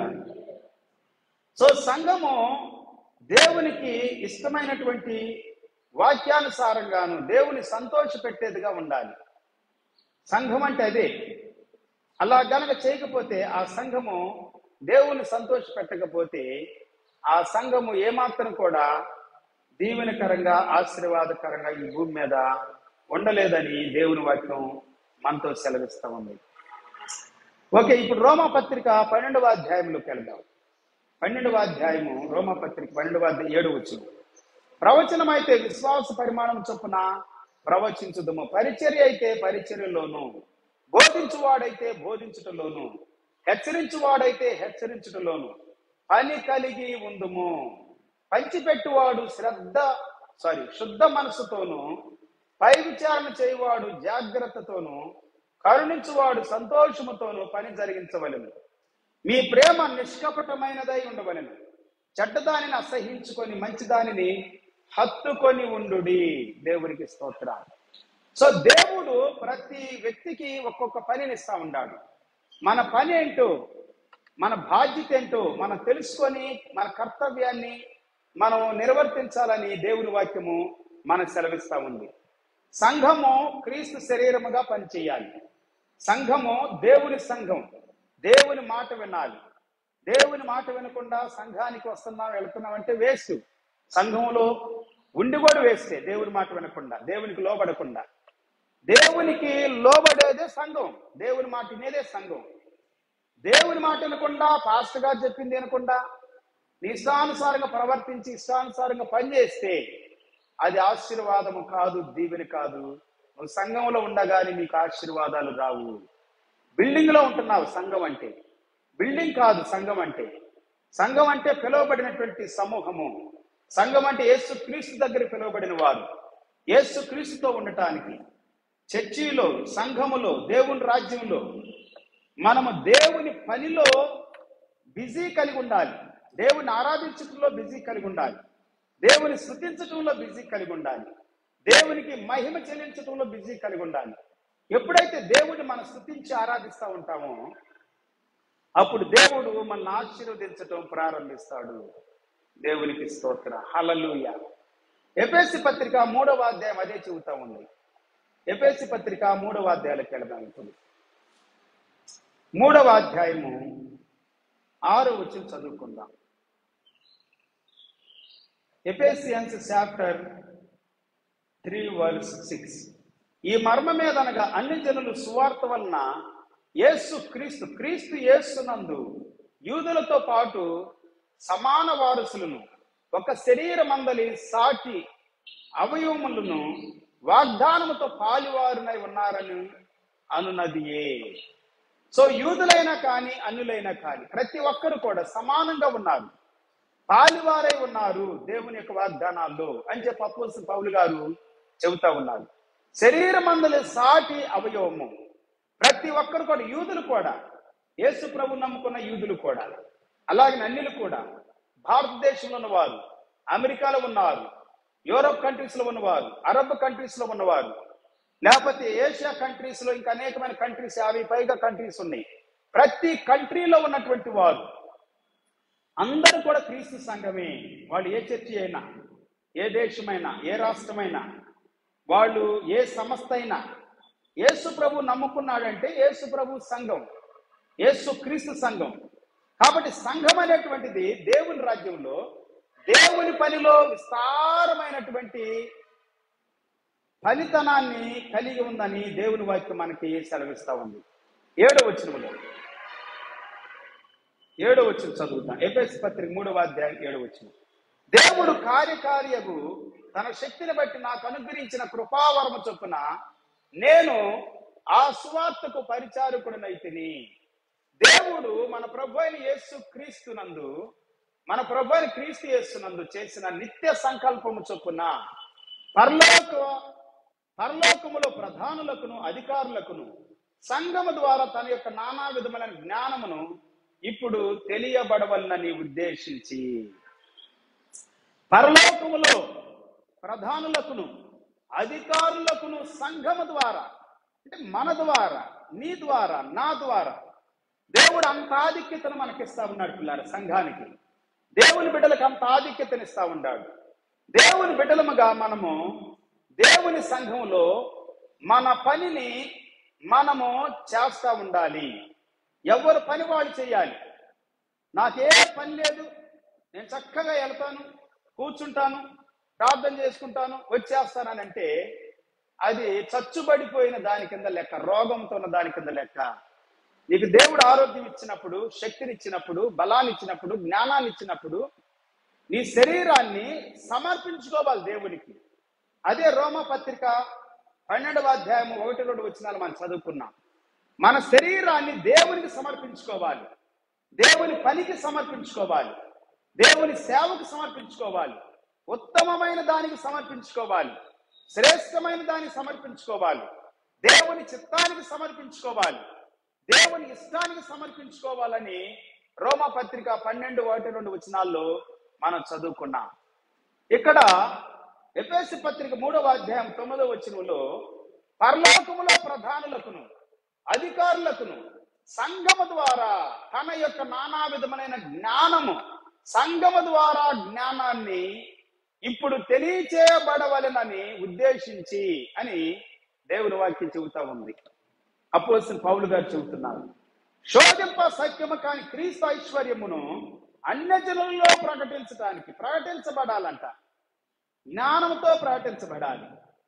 so సంఘము దేవునికి ఇష్టమైనటువంటి వాక్యానుసారంగాను దేవుని సంతోష పెట్టేదిగా ఉండాలి సంఘం అంటే అదే అలా గనక చేయకపోతే ఆ సంఘము దేవుని సంతోష పెట్టకపోతే ఆ సంఘము ఏమాత్రం కూడా దీవెనకరంగా ఆశీర్వాదకరంగా ఈ భూమి మీద ఉండలేదని దేవుని వాక్యం మనతో సెలవిస్తా ఉంది ఓకే ఇప్పుడు రోమా పత్రిక పన్నెండవ అధ్యాయంలోకి వెళ్దాం పన్నెండవ అధ్యాయము రోమా పత్రిక పన్నెండవ అధ్యాయం ఏడు వచ్చింది ప్రవచనం అయితే విశ్వాస పరిమాణం చొప్పున ప్రవచించుదము పరిచర్య అయితే పరిచర్యలోను బోధించువాడైతే బోధించుటలోను హెచ్చరించువాడైతే హెచ్చరించుటలోను పని కలిగి ఉందుము పంచిపెట్టువాడు శ్రద్ధ సారీ శుద్ధ మనసుతోను పై విచారణ చేయువాడు జాగ్రత్తతోను కరుణించువాడు సంతోషముతోను పని జరిగించవలెను మీ ప్రేమ నిష్కపటమైనదై ఉండవలెను చెడ్డదానిని అసహించుకొని మంచి దానిని హత్తుకొని ఉండుడి దేవునికి స్తోత్రం సో దేవుడు ప్రతి వ్యక్తికి ఒక్కొక్క పనిని ఇస్తా ఉన్నాడు మన పని ఏంటో మన బాధ్యత ఏంటో మనం తెలుసుకొని మన కర్తవ్యాన్ని మనం నిర్వర్తించాలని దేవుని వాక్యము మనకు సెలవిస్తా ఉంది సంఘము క్రీస్తు శరీరముగా పనిచేయాలి సంఘము దేవుని సంఘం దేవుని మాట వినాలి దేవుని మాట వినకుండా సంఘానికి వస్తున్నాం వెళ్తున్నాం అంటే వేస్ట్ సంఘంలో ఉండి కూడా వేస్తే దేవుని మాట వినకుండా దేవునికి లోబడకుండా దేవునికి లోబడేదే సంఘం దేవుని మాట వినేదే సంఘం దేవుని మాట వినకుండా పాస్టర్ గారు చెప్పింది వినకుండా నీ ఇష్టానుసారంగా ప్రవర్తించి ఇష్టానుసారంగా పనిచేస్తే అది ఆశీర్వాదము కాదు దీవెని కాదు నువ్వు సంఘంలో ఉండగానే నీకు ఆశీర్వాదాలు రావు బిల్డింగ్ లో ఉంటున్నావు సంఘం అంటే బిల్డింగ్ కాదు సంఘం అంటే సంఘం అంటే పిలువబడినటువంటి సమూహము సంఘం అంటే యేసు క్రీస్తు దగ్గర పిలువబడిన వారు యేసు క్రీస్తుతో ఉండటానికి చర్చిలో సంఘములో దేవుని రాజ్యంలో మనము దేవుని పనిలో బిజీ కలిగి ఉండాలి దేవుని ఆరాధించటంలో బిజీ కలిగి ఉండాలి దేవుని స్థుతించటంలో బిజీ కలిగి ఉండాలి దేవునికి మహిమ చెల్లించటంలో బిజీ కలిగి ఉండాలి ఎప్పుడైతే దేవుడిని మనం స్థుతించి ఆరాధిస్తూ ఉంటామో అప్పుడు దేవుడు మనల్ని ఆశీర్వదించటం ప్రారంభిస్తాడు దేవునికి స్తోత్ర హలలుయ ఎపేసి పత్రిక మూడవ అధ్యాయం అదే చెబుతా ఉంది ఎపేసి పత్రిక మూడవ అధ్యాయాలకు వెళదాం ఇప్పుడు మూడవ అధ్యాయము ఆరో వచ్చి చదువుకుందాం Ephesians chapter three verse six ఈ మర్మ మీద అనగా అన్ని జనులు సువార్త వలన యేసు క్రీస్తు క్రీస్తు యేసునందు యూదులతో పాటు సమాన వారసులను ఒక శరీరమందలి సాటి అవయవములను వాగ్దానముతో పాలివారునై ఉన్నారని అనునదియే సో యూదులైనా కానీ అన్యులైనా కానీ ప్రతి ఒక్కరు కూడా సమానంగా ఉన్నారు పాలివారై ఉన్నారు దేవుని యొక్క వాగ్దానాల్లో అని చెప్పి అపోస్తలుడు పౌలు గారు చెబుతా ఉన్నారు శరీరమందుల సాటి అవయవము ప్రతి ఒక్కరు కూడా యూదులు కూడా యేసు ప్రభు నమ్ముకున్న యూదులు కూడా అలాగే అన్యులు కూడా భారతదేశంలో ఉన్నవారు అమెరికాలో ఉన్నారు యూరోప్ కంట్రీస్ లో ఉన్నవారు అరబ్ కంట్రీస్ లో ఉన్నవారు లేకపోతే ఏషియా కంట్రీస్ లో ఇంకా అనేకమైన కంట్రీస్ యాభై పైగా కంట్రీస్ ఉన్నాయి ప్రతి కంట్రీలో ఉన్నటువంటి వారు అందరూ కూడా క్రీస్తు సంఘమే వాళ్ళు ఏ చర్చి అయినా ఏ దేశమైనా ఏ రాష్ట్రమైనా వాళ్ళు ఏ సంస్థ అయినా యేసు ప్రభు నమ్ముకున్నాడంటే యేసు ప్రభు సంఘం యేసు క్రీస్తు సంఘం కాబట్టి సంఘం అనేటువంటిది దేవుని రాజ్యంలో దేవుని పనిలో విస్తారమైనటువంటి ఫలితనాన్ని కలిగి ఉందని దేవుని వాక్యం మనకి సెలవిస్తా ఉంది ఏడో వచనములో ఏడో వచ్చిన చదువుతాం ఎఫెస్ పత్రిక మూడవ అధ్యాయం ఏడో వచ్చిన దేవుడు కార్యకార్యకు తన శక్తిని బట్టి నాకు అనుగ్రహించిన కృపావరము చొప్పున నేను ఆ సువార్తకు పరిచారకుడినైతిని దేవుడు మన ప్రభు అయిన యేసు క్రీస్తునందు మన ప్రభు అయిన క్రీస్తు యేసునందు చేసిన నిత్య సంకల్పము చొప్పున పరలోక పరలోకములో ప్రధానులకును అధికారులకును సంఘము ద్వారా తన యొక్క నానా విధములైన జ్ఞానమును ఇప్పుడు తెలియబడవలనని ఉద్దేశించి పరలోకములో ప్రధానులకును అధికారులకును సంఘము ద్వారా అంటే మన ద్వారా నీ ద్వారా నా ద్వారా దేవుడు అంత ఆధిక్యతను మనకిస్తా ఉన్నాడు పిల్లారు సంఘానికి దేవుని బిడ్డలకు అంత ఆధిక్యతనిస్తా ఉన్నాడు దేవుని బిడ్డలముగా మనము దేవుని సంఘంలో మన పనిని మనము చేస్తా ఉండాలి ఎవరు పని వాళ్ళు చేయాలి నాకే పని లేదు నేను చక్కగా వెళ్తాను కూర్చుంటాను ప్రార్థన చేసుకుంటాను వచ్చేస్తానని అంటే అది చచ్చుబడిపోయిన దాని కింద లెక్క రోగంతో ఉన్న దాని కింద లెక్క నీకు దేవుడు ఆరోగ్యం ఇచ్చినప్పుడు శక్తిని ఇచ్చినప్పుడు బలాన్ని ఇచ్చినప్పుడు జ్ఞానాన్ని ఇచ్చినప్పుడు నీ శరీరాన్ని సమర్పించుకోవాలి దేవునికి అదే రోమ పత్రిక పన్నెండవ అధ్యాయం ఒకటి రెండు వచ్చినాలు మనం చదువుకున్నాం మన శరీరాన్ని దేవునికి సమర్పించుకోవాలి దేవుని పనికి సమర్పించుకోవాలి దేవుని సేవకు సమర్పించుకోవాలి ఉత్తమమైన దానికి సమర్పించుకోవాలి శ్రేష్టమైన దానికి సమర్పించుకోవాలి దేవుని చిత్తానికి సమర్పించుకోవాలి దేవుని ఇష్టానికి సమర్పించుకోవాలని రోమా పత్రిక పన్నెండు ఒకటి రెండు వచనాల్లో మనం చదువుకున్నాం ఇక్కడ ఎఫ్ఎస్సి పత్రిక మూడవ అధ్యాయం తొమ్మిదవ వచనంలో పరలోకములో ప్రధానులకును అధికారులకును సంగము ద్వారా తన యొక్క నానా విధమైన జ్ఞానము సంగము ద్వారా జ్ఞానాన్ని ఇప్పుడు తెలియచేయబడవలెనని ఉద్దేశించి అని దేవుని వాక్యం చెబుతా ఉంది అపోసిన పౌలు గారు చెబుతున్నారు శోధింప సత్యము కాని క్రీస్తు ఐశ్వర్యమును అన్యజనులలో ప్రకటించడానికి ప్రకటించబడాలంట జ్ఞానంతో ప్రకటించబడాలి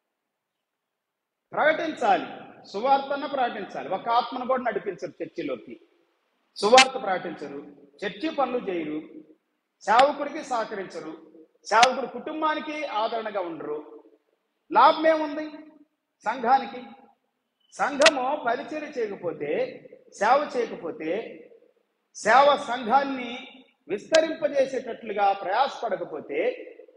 ప్రకటించాలి సువార్తను ప్రకటించాలి ఒక ఆత్మను కూడా నడిపించరు చర్చిలోకి సువార్త ప్రకటించరు చర్చి పనులు చేయరు సేవకుడికి సహకరించరు సేవకుడి కుటుంబానికి ఆదరణగా ఉండరు లాభం ఏముంది సంఘానికి సంఘము పరిచయం చేయకపోతే సేవ చేయకపోతే సేవ సంఘాన్ని విస్తరింపజేసేటట్లుగా ప్రయాసపడకపోతే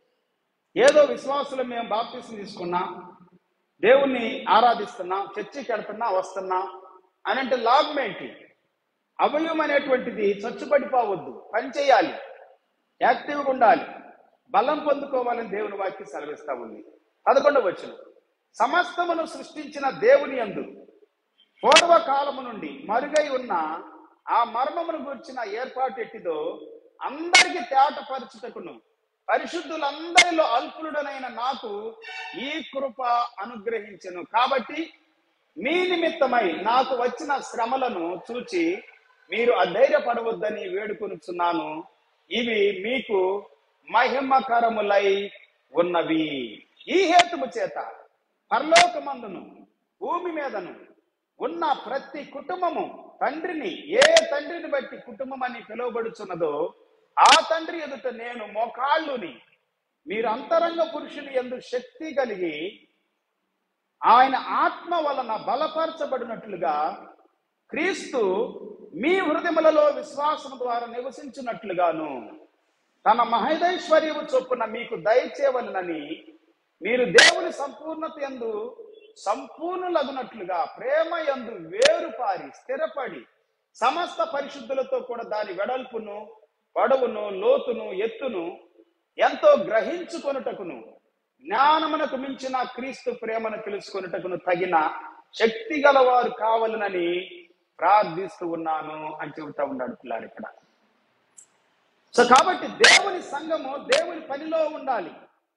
ఏదో విశ్వాసులు మేము బాప్తీసం తీసుకున్నాం దేవుణ్ణి ఆరాధిస్తున్నాం చర్చికి వెళ్తున్నాం వస్తున్నాం అని అంటే లాభం ఏంటి అవయవం అనేటువంటిది చచ్చుపడిపోవద్దు పని చేయాలి యాక్టివ్గా ఉండాలి బలం పొందుకోవాలని దేవుని వాక్యం సెలవిస్తా ఉంది పదకొండవ వచ్చిన సమస్తమును సృష్టించిన దేవుని యందు పూర్వకాలము నుండి మరుగై ఉన్న ఆ మర్మమును గురించిన ఏర్పాటు ఎట్టిదో అందరికి తేటపరచుటకును పరిశుద్ధులందరిలో అల్పులుడనైన నాకు ఈ కృప అనుగ్రహించెను కాబట్టి మీ నిమిత్తమై నాకు వచ్చిన శ్రమలను చూచి మీరు అధైర్యపడవద్దని వేడుకొనుచున్నాను ఇవి మీకు మహిమకరములై ఉన్నవి ఈ హేతుము చేత పరలోకమందును భూమి మీదను ఉన్న ప్రతి కుటుంబము తండ్రిని ఏ తండ్రిని బట్టి కుటుంబం అని పిలువబడుచున్నదో ఆ తండ్రి ఎదుట నేను మోకాళ్ళుని మీరు అంతరంగ పురుషుని ఎందు శక్తి కలిగి ఆయన ఆత్మ వలన బలపరచబడినట్లుగా క్రీస్తు మీ హృదయములలో విశ్వాసం ద్వారా నివసించినట్లుగాను తన మహదైశ్వర్యము చొప్పున మీకు దయచేయవలనని మీరు దేవుని సంపూర్ణత ఎందు సంపూర్ణులగునట్లుగా ప్రేమ యందు వేరుపారి స్థిరపడి సమస్త పరిశుద్ధులతో కూడా దాని వెడల్పును పొడవును లోతును ఎత్తును ఎంతో గ్రహించుకొనుటకును జ్ఞానమునకు మించిన క్రీస్తు ప్రేమను తెలుసుకొనుటకును తగిన శక్తి గలవారు కావాలనని ప్రార్థిస్తూ ఉన్నాను అని చెబుతా ఉన్నాడు పిల్లాడు ఇక్కడ సో కాబట్టి దేవుని సంఘము దేవుని పనిలో ఉండాలి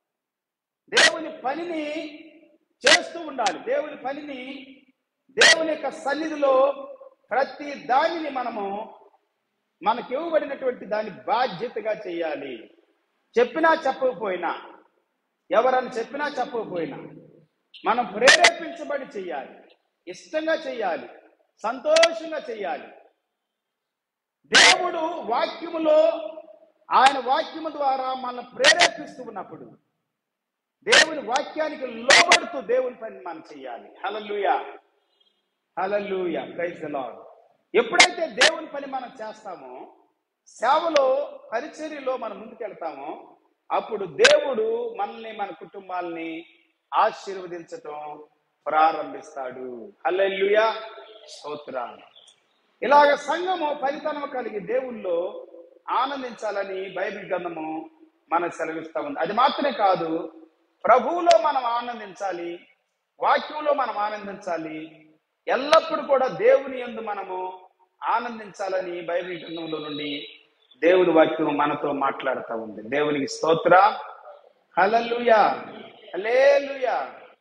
దేవుని పనిని చేస్తూ ఉండాలి దేవుని పనిని దేవుని యొక్క సన్నిధిలో ప్రతి దానిని మనము మనకి ఇవ్వబడినటువంటి దాని బాధ్యతగా చేయాలి చెప్పినా చెప్పకపోయినా ఎవరని చెప్పినా చెప్పకపోయినా మనం ప్రేరేపించబడి చేయాలి ఇష్టంగా చేయాలి సంతోషంగా చేయాలి దేవుడు వాక్యములో ఆయన వాక్యము ద్వారా మనల్ని ప్రేరేపిస్తూ ఉన్నప్పుడు దేవుని వాక్యానికి లోబడుతూ దేవుని పని మనం చేయాలి హలలుయ హలలుయ ప్రైజ్ లార్డ్ ఎప్పుడైతే దేవుని పని మనం చేస్తామో సేవలో పరిచర్యలో మనం ముందుకెళ్తామో అప్పుడు దేవుడు మనల్ని మన కుటుంబాలని ఆశీర్వదించటం ప్రారంభిస్తాడు హల్లెలూయ స్తోత్రం ఇలాగ సంఘము ఫలితనము కలిగి దేవుల్లో ఆనందించాలని బైబిల్ గ్రంథము మనకు సెలవిస్తా ఉంది అది మాత్రమే కాదు ప్రభువులో మనం ఆనందించాలి వాక్యంలో మనం ఆనందించాలి ఎల్లప్పుడూ కూడా దేవుని యందు మనము ఆనందించాలని బైబిల్ గ్రంథంలో నుండి దేవుడి వాక్యం మనతో మాట్లాడుతూ ఉంది దేవునికి స్తోత్ర హలలుయా హలేలుయా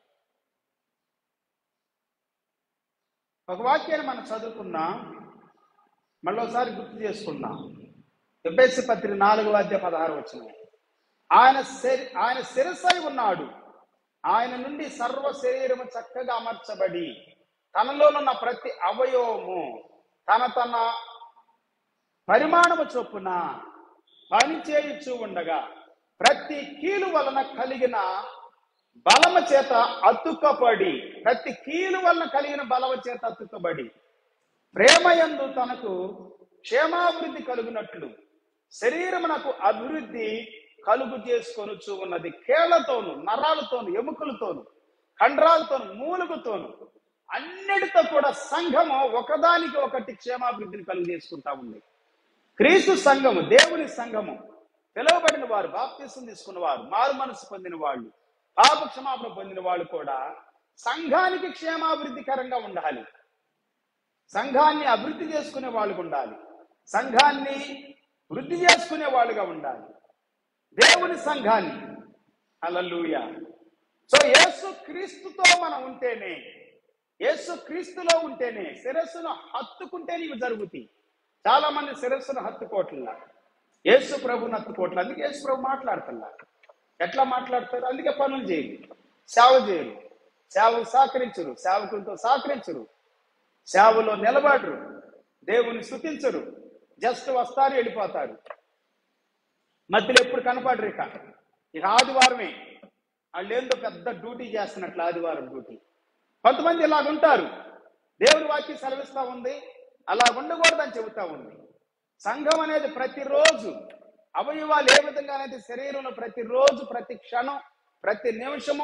ఒక వాక్యాన్ని మనం చదువుకుందాం మళ్ళీ ఒకసారి గుర్తు చేసుకుందాం ఎబ్బేసి పత్రిక నాలుగు అధ్యాయ పదహారు వచ్చిన ఆయన శరి ఆయన శిరసై ఉన్నాడు ఆయన నుండి సర్వ శరీరము చక్కగా అమర్చబడి తనలోనున్న ప్రతి అవయవము తన తన పరిమాణము చొప్పున పని చేయుచూ ఉండగా ప్రతి కీలు వలన కలిగిన బలము చేత అతుక్కబడి ప్రతి కీలు వలన కలిగిన బలము చేత అతుక్కబడి ప్రేమయందు తనకు క్షేమాభివృద్ధి కలుగునట్లు శరీరమునకు అభివృద్ధి కలుగు చేసుకొనుచు ఉన్నది కేళ్లతోను నరాలతోను ఎముకలతోను కండరాలతోను మూలుగుతోను అన్నిటితో కూడా సంఘము ఒకదానికి ఒకటి క్షేమాభివృద్ధిని కలుగు చేసుకుంటా ఉంది క్రీస్తు సంఘము దేవుని సంఘము పిలువబడిన వారు బాప్తీసం తీసుకున్న వారు మారు మనసు పొందిన వాళ్ళు పాప క్షమాపణ పొందిన వాళ్ళు కూడా సంఘానికి క్షేమాభివృద్ధికరంగా ఉండాలి సంఘాన్ని అభివృద్ధి చేసుకునే వాళ్ళుగా ఉండాలి సంఘాన్ని వృద్ధి చేసుకునే వాళ్ళుగా ఉండాలి దేవుని సంఘాన్ని అలలుయ సో యేసు క్రీస్తుతో మనం ఉంటేనే యేసు క్రీస్తులో ఉంటేనే శిరస్సును హత్తుకుంటే ఇవి జరుగుతాయి చాలా మంది శిరస్సును హత్తుకోవట్లా యేసు ప్రభుని హత్తుకోవట్లేదు అందుకే యేసు ప్రభు మాట్లాడుతున్నారు ఎట్లా మాట్లాడతారు అందుకే పనులు చేయరు సేవ చేయరు సేవకు సహకరించరు సేవకులతో సహకరించరు సేవలో నిలబడరు దేవుని స్థుతించరు జస్ట్ వస్తారు వెళ్ళిపోతారు మధ్యలో ఎప్పుడు కనపడరు ఇక ఇక ఆదివారమే వాళ్ళు ఏందో పెద్ద డ్యూటీ చేస్తున్నట్లు ఆదివారం డ్యూటీ కొంతమంది ఇలాగ ఉంటారు దేవుని వాక్యం సెలవిస్తా ఉంది అలా ఉండకూడదని చెబుతా ఉంది సంఘం అనేది ప్రతిరోజు అవయవాలు ఏ విధంగానైతే శరీరంలో ప్రతిరోజు ప్రతి క్షణం ప్రతి నిమిషము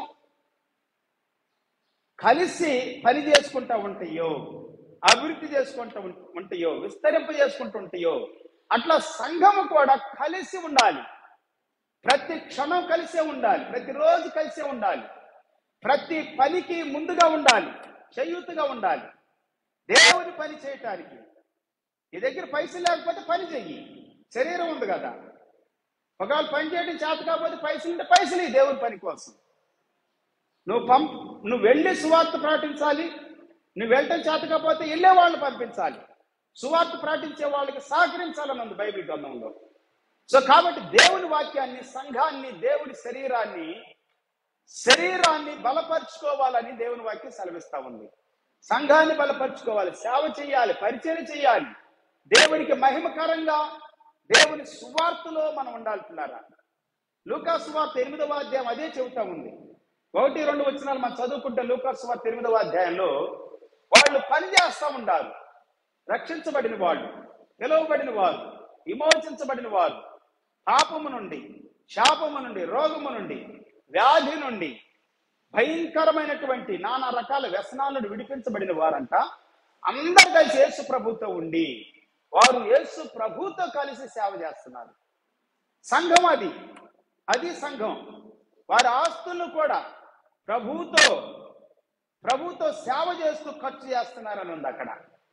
కలిసి పని చేసుకుంటా ఉంటాయో అభివృద్ధి చేసుకుంటూ ఉం- ఉంటాయో విస్తరింప చేసుకుంటూ ఉంటాయో అట్లా సంఘము కూడా కలిసి ఉండాలి ప్రతి క్షణం కలిసే ఉండాలి ప్రతిరోజు కలిసే ఉండాలి ప్రతి పనికి ముందుగా ఉండాలి చేయూతగా ఉండాలి దేవుని పని చేయటానికి నీ దగ్గర పైసలు లేకపోతే పని చెయ్యి శరీరం ఉంది కదా ఒకవేళ పని చేయడం చేత కాకపోతే పైసలు ఉంటే పైసలు ఇయ్యి దేవుని పని కోసం నువ్వు పంప్ నువ్వు వెళ్ళి సువార్త ప్రకటించాలి నువ్వు వెళ్ళటం చేత కాకపోతే వెళ్ళే వాళ్ళని పంపించాలి సువార్త ప్రకటించే వాళ్ళకి సహకరించాలని ఉంది బైబిల్ గ్రంథంలో సో కాబట్టి దేవుని వాక్యాన్ని సంఘాన్ని దేవుని శరీరాన్ని శరీరాన్ని బలపరుచుకోవాలని దేవుని వాక్యం సెలవిస్తా ఉంది సంఘాన్ని బలపరుచుకోవాలి సేవ చేయాలి పరిచయం చేయాలి దేవునికి మహిమకరంగా దేవుని సువార్తలో మనం ఉండాల్సిన్నారా లూకా సువార్త ఎనిమిదవ అధ్యాయం అదే చెబుతా ఉంది ఒకటి రెండు వచ్చినాలు మనం చదువుకుంటే లూకా సువార్త ఎనిమిదవ అధ్యాయంలో వాళ్ళు పని చేస్తా ఉండారు రక్షించబడిన వాళ్ళు పిలువబడిన వారు విమోచించబడిన వారు పాపము నుండి శాపము నుండి రోగము నుండి వ్యాధి నుండి భయంకరమైనటువంటి నానా రకాల వ్యసనాల నుండి విడిపించబడిన వారంట అందరు కలిసి యేసు ప్రభుతో ఉండి వారు యేసు ప్రభుతో కలిసి సేవ చేస్తున్నారు సంఘం అది అది సంఘం వారి ఆస్తులను కూడా ప్రభువుతో ప్రభువుతో సేవ చేస్తూ ఖర్చు చేస్తున్నారని ఉంది అక్కడ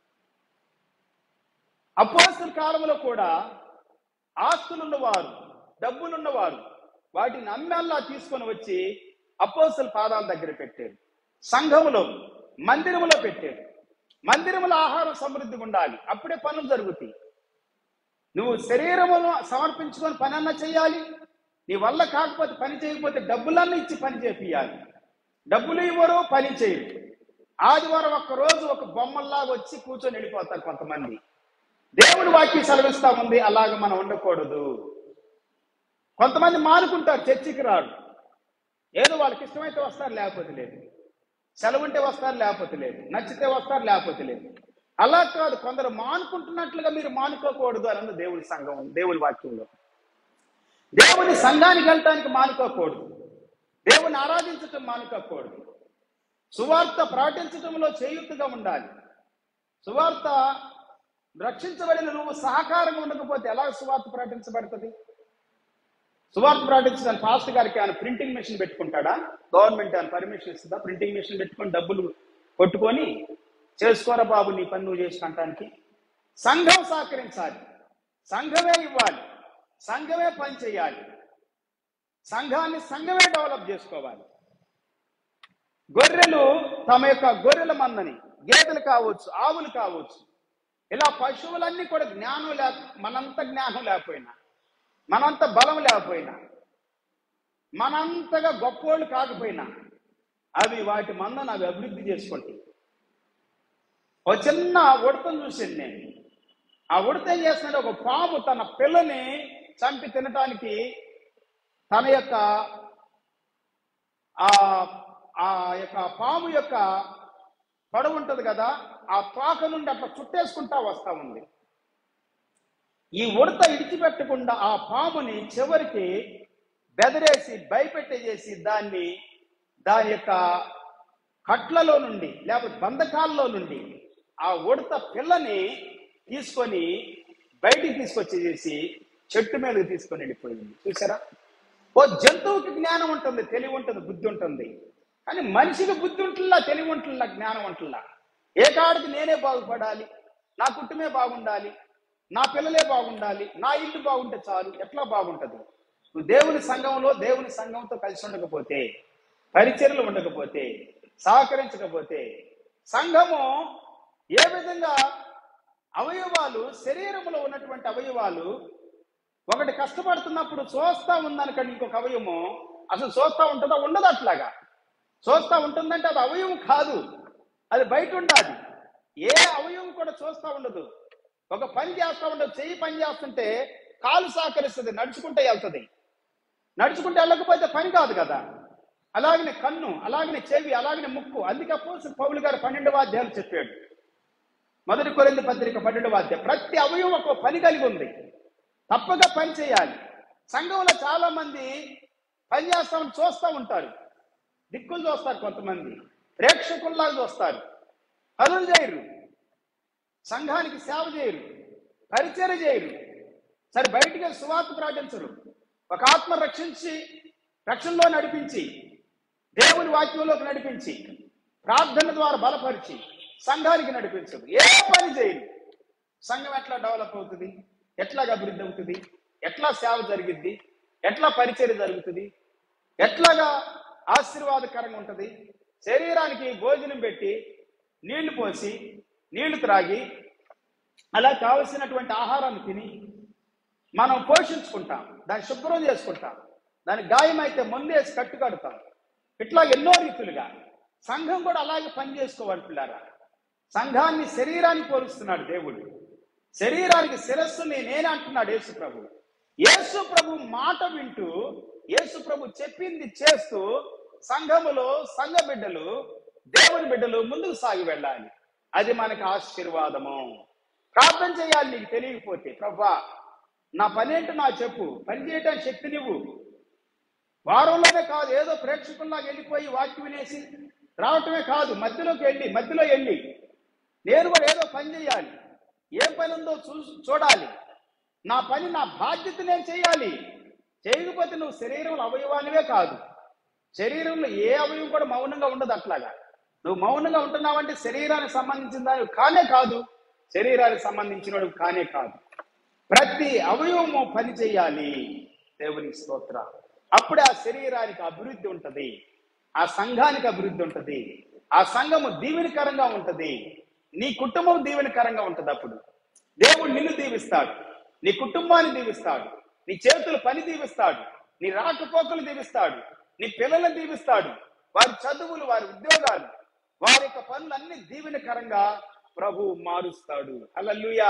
అపోస్తుల కాలంలో కూడా ఆస్తులున్నవారు డబ్బులున్నవారు వాటిని అమ్మెల్లా తీసుకొని వచ్చి అపోస్తుల పాదాల దగ్గర పెట్టారు సంఘములో మందిరములో పెట్టారు మందిరములో ఆహారం సమృద్ధిగా ఉండాలి అప్పుడే పనులు జరుగుతాయి నువ్వు శరీరమును సమర్పించుకొని పని అన్నా చేయాలి నీ వల్ల కాకపోతే పని చేయకపోతే డబ్బులన్నీ ఇచ్చి పని చేపియాలి డబ్బులు ఇవ్వరు పని చేయరు ఆదివారం ఒక్క రోజు ఒక బొమ్మల్లాగా వచ్చి కూర్చొని వెళ్ళిపోతారు కొంతమంది దేవుని వాక్యం సెలవిస్తా ఉంది అలాగ మనం ఉండకూడదు కొంతమంది మానుకుంటారు చర్చికి రాడు ఏదో వాళ్ళకి ఇష్టమైతే వస్తారు లేకపోతే లేదు సెలవు ఉంటే వస్తారు లేకపోతే లేదు నచ్చితే వస్తారు లేకపోతే లేదు అలా కాదు కొందరు మానుకుంటున్నట్లుగా మీరు మానుకోకూడదు అని ఉంది దేవుని సంఘం దేవుని వాక్యంలో దేవుని సంఘానికి వెళ్ళటానికి మానుకోకూడదు దేవుని ఆరాధించటం మానుకోకూడదు సువార్త ప్రకటించటంలో చేయుతుగా ఉండాలి సువార్త రక్షించబడిన నువ్వు సహకారంగా ఉండకపోతే ఎలా సువార్త ప్రకటించబడుతుంది సువార్త ప్రకటించడానికి పాస్టర్ గారికి ఆయన ప్రింటింగ్ మెషిన్ పెట్టుకుంటాడా గవర్నమెంట్ ఆయన పర్మిషన్ ఇస్తుందా ప్రింటింగ్ మెషిన్ పెట్టుకొని డబ్బులు కొట్టుకొని చేసుకోరా బాబు నీ పని నువ్వు చేసుకుంటానికి సంఘం సహకరించాలి సంఘమే ఇవ్వాలి సంఘమే పని చేయాలి సంఘాన్ని సంఘమే డెవలప్ చేసుకోవాలి గొర్రెలు తమ యొక్క గొర్రెల మందని గేదెలు కావచ్చు ఆవులు కావచ్చు ఇలా పశువులన్నీ కూడా జ్ఞానం లేక మనంత జ్ఞానం లేకపోయినా మనంత బలం లేకపోయినా మనంతగా గొప్పోళ్ళు కాకపోయినా అవి వాటి మందను అవి అభివృద్ధి చేసుకుంటాయి ఒక చిన్న ఉడతను చూసాను నేను ఆ ఉడత ఏం చేస్తున్నాడు ఒక పాము తన పిల్లని చంపి తినటానికి తన యొక్క ఆ ఆ యొక్క పాము యొక్క పొడవు ఉంటది కదా ఆ తోక నుండి అట్లా చుట్టేసుకుంటా వస్తా ఉంది ఈ ఉడత ఇడిచిపెట్టకుండా ఆ పాముని చివరికి బెదరేసి భయపెట్టేసి దాన్ని దాని యొక్క కట్లలో నుండి లేకపోతే బంధకాల్లో నుండి ఆ ఉడత పిల్లని తీసుకొని బయటికి తీసుకొచ్చేసి చెట్టు మీదకి తీసుకొని వెళ్ళిపోయింది చూసారా ఓ జంతువుకి జ్ఞానం ఉంటుంది తెలివి ఉంటుంది బుద్ధి ఉంటుంది కానీ మనిషికి బుద్ధి ఉంటుందా తెలివి ఉంటుందా జ్ఞానం ఉంటుందా ఏ కాడికి నేనే బాగుపడాలి నా కుటుంబమే బాగుండాలి నా పిల్లలే బాగుండాలి నా ఇల్లు బాగుంటే చాలు ఎట్లా బాగుంటది నువ్వు దేవుని సంఘంలో దేవుని సంఘంతో కలిసి ఉండకపోతే పరిచర్లు ఉండకపోతే సహకరించకపోతే సంఘము ఏ విధంగా అవయవాలు శరీరంలో ఉన్నటువంటి అవయవాలు ఒకటి కష్టపడుతున్నప్పుడు చూస్తా ఉందనుకోండి ఇంకొక అవయవము అసలు చూస్తా ఉంటుందా ఉండదు అట్లాగా చూస్తా ఉంటుందంటే అది అవయవం కాదు అది బయట ఉండాలి ఏ అవయవం కూడా చూస్తా ఉండదు ఒక పని చేస్తా ఉండదు చెయ్యి పని చేస్తుంటే కాలు సహకరిస్తుంది నడుచుకుంటే వెళ్తుంది నడుచుకుంటే వెళ్ళకపోతే పని కాదు కదా అలాగనే కన్ను అలాగనే చెవి అలాగనే ముక్కు అందుకే అపోజిట్ పౌలు గారు పన్నెండవ అధ్యాయులు చెప్పాడు మొదటి కొరింది పత్రిక పన్నెండవ అధ్యాయం ప్రతి అవయవం ఒక పని కలిగి ఉంది తప్పక పని చేయాలి సంఘంలో చాలా మంది పని చేస్తామని చూస్తూ ఉంటారు దిక్కులు చూస్తారు కొంతమంది ప్రేక్షకుల్లాగా చూస్తారు పనులు చేయరు సంఘానికి సేవ చేయరు పరిచయం చేయరు సరే బయటికి వెళ్ళి సువార్త ప్రకటించరు ఒక ఆత్మ రక్షించి రక్షణలో నడిపించి దేవుని వాక్యంలోకి నడిపించి ప్రార్థన ద్వారా బలపరిచి సంఘానికి నడిపించదు ఏ పని చేయరు సంఘం ఎట్లా డెవలప్ అవుతుంది ఎట్లా అభివృద్ధి అవుతుంది ఎట్లా సేవ జరిగిద్ది ఎట్లా పరిచయం జరుగుతుంది ఎట్లాగా ఆశీర్వాదకరంగా ఉంటుంది శరీరానికి భోజనం పెట్టి నీళ్లు పోసి నీళ్లు త్రాగి అలా కావలసినటువంటి ఆహారాన్ని తిని మనం పోషించుకుంటాం దాన్ని శుభ్రం చేసుకుంటాం దాని గాయమైతే ముందేసి కట్టు కడతాం ఇట్లా ఎన్నో రీతులుగా సంఘం కూడా అలాగే పని చేసుకోవాలి పిల్లారా సంఘాన్ని శరీరానికి పోలుస్తున్నాడు దేవుడు శరీరానికి శిరస్సుని నేనే అంటున్నాడు యేసు ప్రభు యేసు ప్రభు మాట వింటూ యేసు ప్రభు చెప్పింది చేస్తూ సంఘములో సంఘ బిడ్డలు దేవుని బిడ్డలు ముందుకు సాగి వెళ్ళాలి అది మనకి ఆశీర్వాదము ప్రార్థన చేయాలి నీకు తెలియకపోతే ప్రభా నా పని ఏంటో నాకు చెప్పు పని చేయడానికి శక్తి నువ్వు వారంలోనే కాదు ఏదో ప్రేక్షకుల్లాగా వెళ్ళిపోయి వాక్యం వినేసి రావటమే కాదు మధ్యలోకి వెళ్ళి మధ్యలో వెళ్ళి నేను కూడా ఏదో పని చేయాలి ఏ పని ఉందో చూ చూడాలి నా పని నా బాధ్యత నేను చేయాలి చేయకపోతే నువ్వు శరీరంలో అవయవానివే కాదు శరీరంలో ఏ అవయవం కూడా మౌనంగా ఉండదు అట్లాగా నువ్వు మౌనంగా ఉంటున్నావంటే శరీరానికి సంబంధించిన దాని కానే కాదు శరీరానికి సంబంధించిన కానే కాదు ప్రతి అవయవము పని చేయాలి దేవునికి స్తోత్ర అప్పుడే ఆ శరీరానికి అభివృద్ధి ఉంటది ఆ సంఘానికి అభివృద్ధి ఉంటది ఆ సంఘము దీవెనకరంగా ఉంటది నీ కుటుంబం దీవెనకరంగా ఉంటది అప్పుడు దేవుడు నిన్ను దీవిస్తాడు నీ కుటుంబాన్ని దీవిస్తాడు నీ చేతుల పని దీవిస్తాడు నీ రాకపోకలు దీవిస్తాడు నీ పిల్లలను దీవిస్తాడు వారి చదువులు వారి ఉద్యోగాలు వారి యొక్క పనులన్నీ దీవెనకరంగా ప్రభు మారుస్తాడు అలలుయా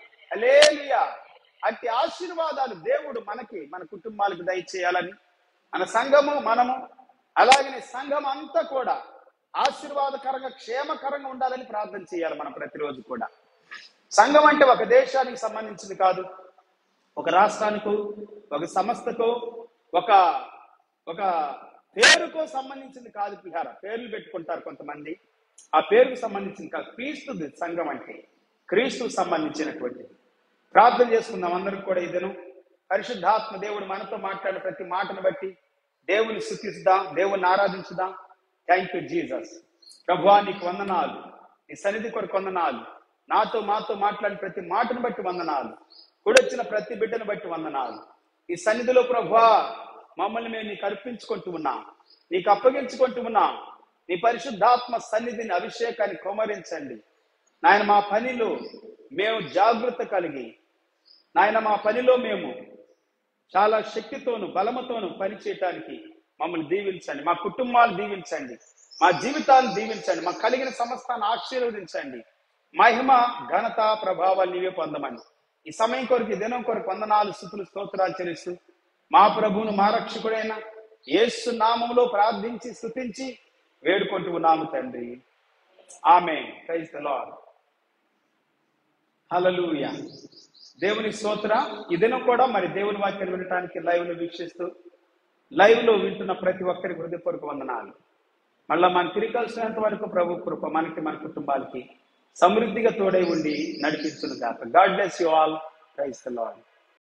అలేలుయా అట్టి ఆశీర్వాదాలు దేవుడు మనకి మన కుటుంబాలకు దయచేయాలని మన సంఘము మనము అలాగనే సంఘం అంతా కూడా ఆశీర్వాదకరంగా క్షేమకరంగా ఉండాలని ప్రార్థన చేయాలి మనం ప్రతిరోజు కూడా సంఘం అంటే ఒక దేశానికి సంబంధించింది కాదు ఒక రాష్ట్రానికో ఒక సంస్థకో ఒక ఒక పేరుకో సంబంధించింది కాదు పిహార పేర్లు పెట్టుకుంటారు కొంతమంది ఆ పేరుకు సంబంధించింది కాదు క్రీస్తుది సంఘం అంటే క్రీస్తుకు సంబంధించినటువంటిది ప్రార్థన చేసుకుందాం అందరికి కూడా ఇదను పరిశుద్ధాత్మ దేవుడు మనతో మాట్లాడిన ప్రతి మాటను బట్టి దేవుని స్థుతిద్దాం దేవుని ఆరాధించుదాం థ్యాంక్ యూ జీసస్ ప్రభువా నీకు వందనాలు నీ సన్నిధి కొరకు వందనాలు నాతో మాతో మాట్లాడిన ప్రతి మాటను బట్టి వందనాలు కూడొచ్చిన ప్రతి బిడ్డను బట్టి వందనాలు ఈ సన్నిధిలో ప్రభువా మమ్మల్ని మేము నీకు అర్పించుకుంటూ ఉన్నాం నీకు అప్పగించుకుంటూ ఉన్నాం నీ పరిశుద్ధాత్మ సన్నిధిని అభిషేకాన్ని కుమరించండి నాయన మా పనిలో మేము జాగ్రత్త కలిగి నాయన మా పనిలో మేము చాలా శక్తితోను బలముతోను పని చేయటానికి మమ్మల్ని దీవించండి మా కుటుంబాలు దీవించండి మా జీవితాన్ని దీవించండి మాకు కలిగిన సమస్తాన్ని ఆశీర్వదించండి మహిమ ఘనత ప్రభావాలు నీవే పొందమని ఈ సమయం కొరకు ఈ దినం కొరకు వందనాలు స్థుతులు స్తోత్రాలు చెల్లిస్తూ మా ప్రభువును మా రక్షకుడైన యేసు నామములో ప్రార్థించి స్థుతించి వేడుకుంటూ ఉన్నాము తండ్రి ఆమె ప్రైజ్ ద లార్డ్ హల్లెలూయా దేవుని స్తోత్ర ఈ దినం కూడా మరి దేవుని వాక్యం వినటానికి లైవ్ లో వీక్షిస్తూ లైవ్ లో వింటున్న ప్రతి ఒక్కరికి హృదయపూర్వక వందనాలు మళ్ళా మనం తిరిగి కలిసినంత వరకు ప్రభు కృప మనకి మన కుటుంబాలకి సమృద్ధిగా తోడై ఉండి నడిపించును కాక God bless you all praise the lord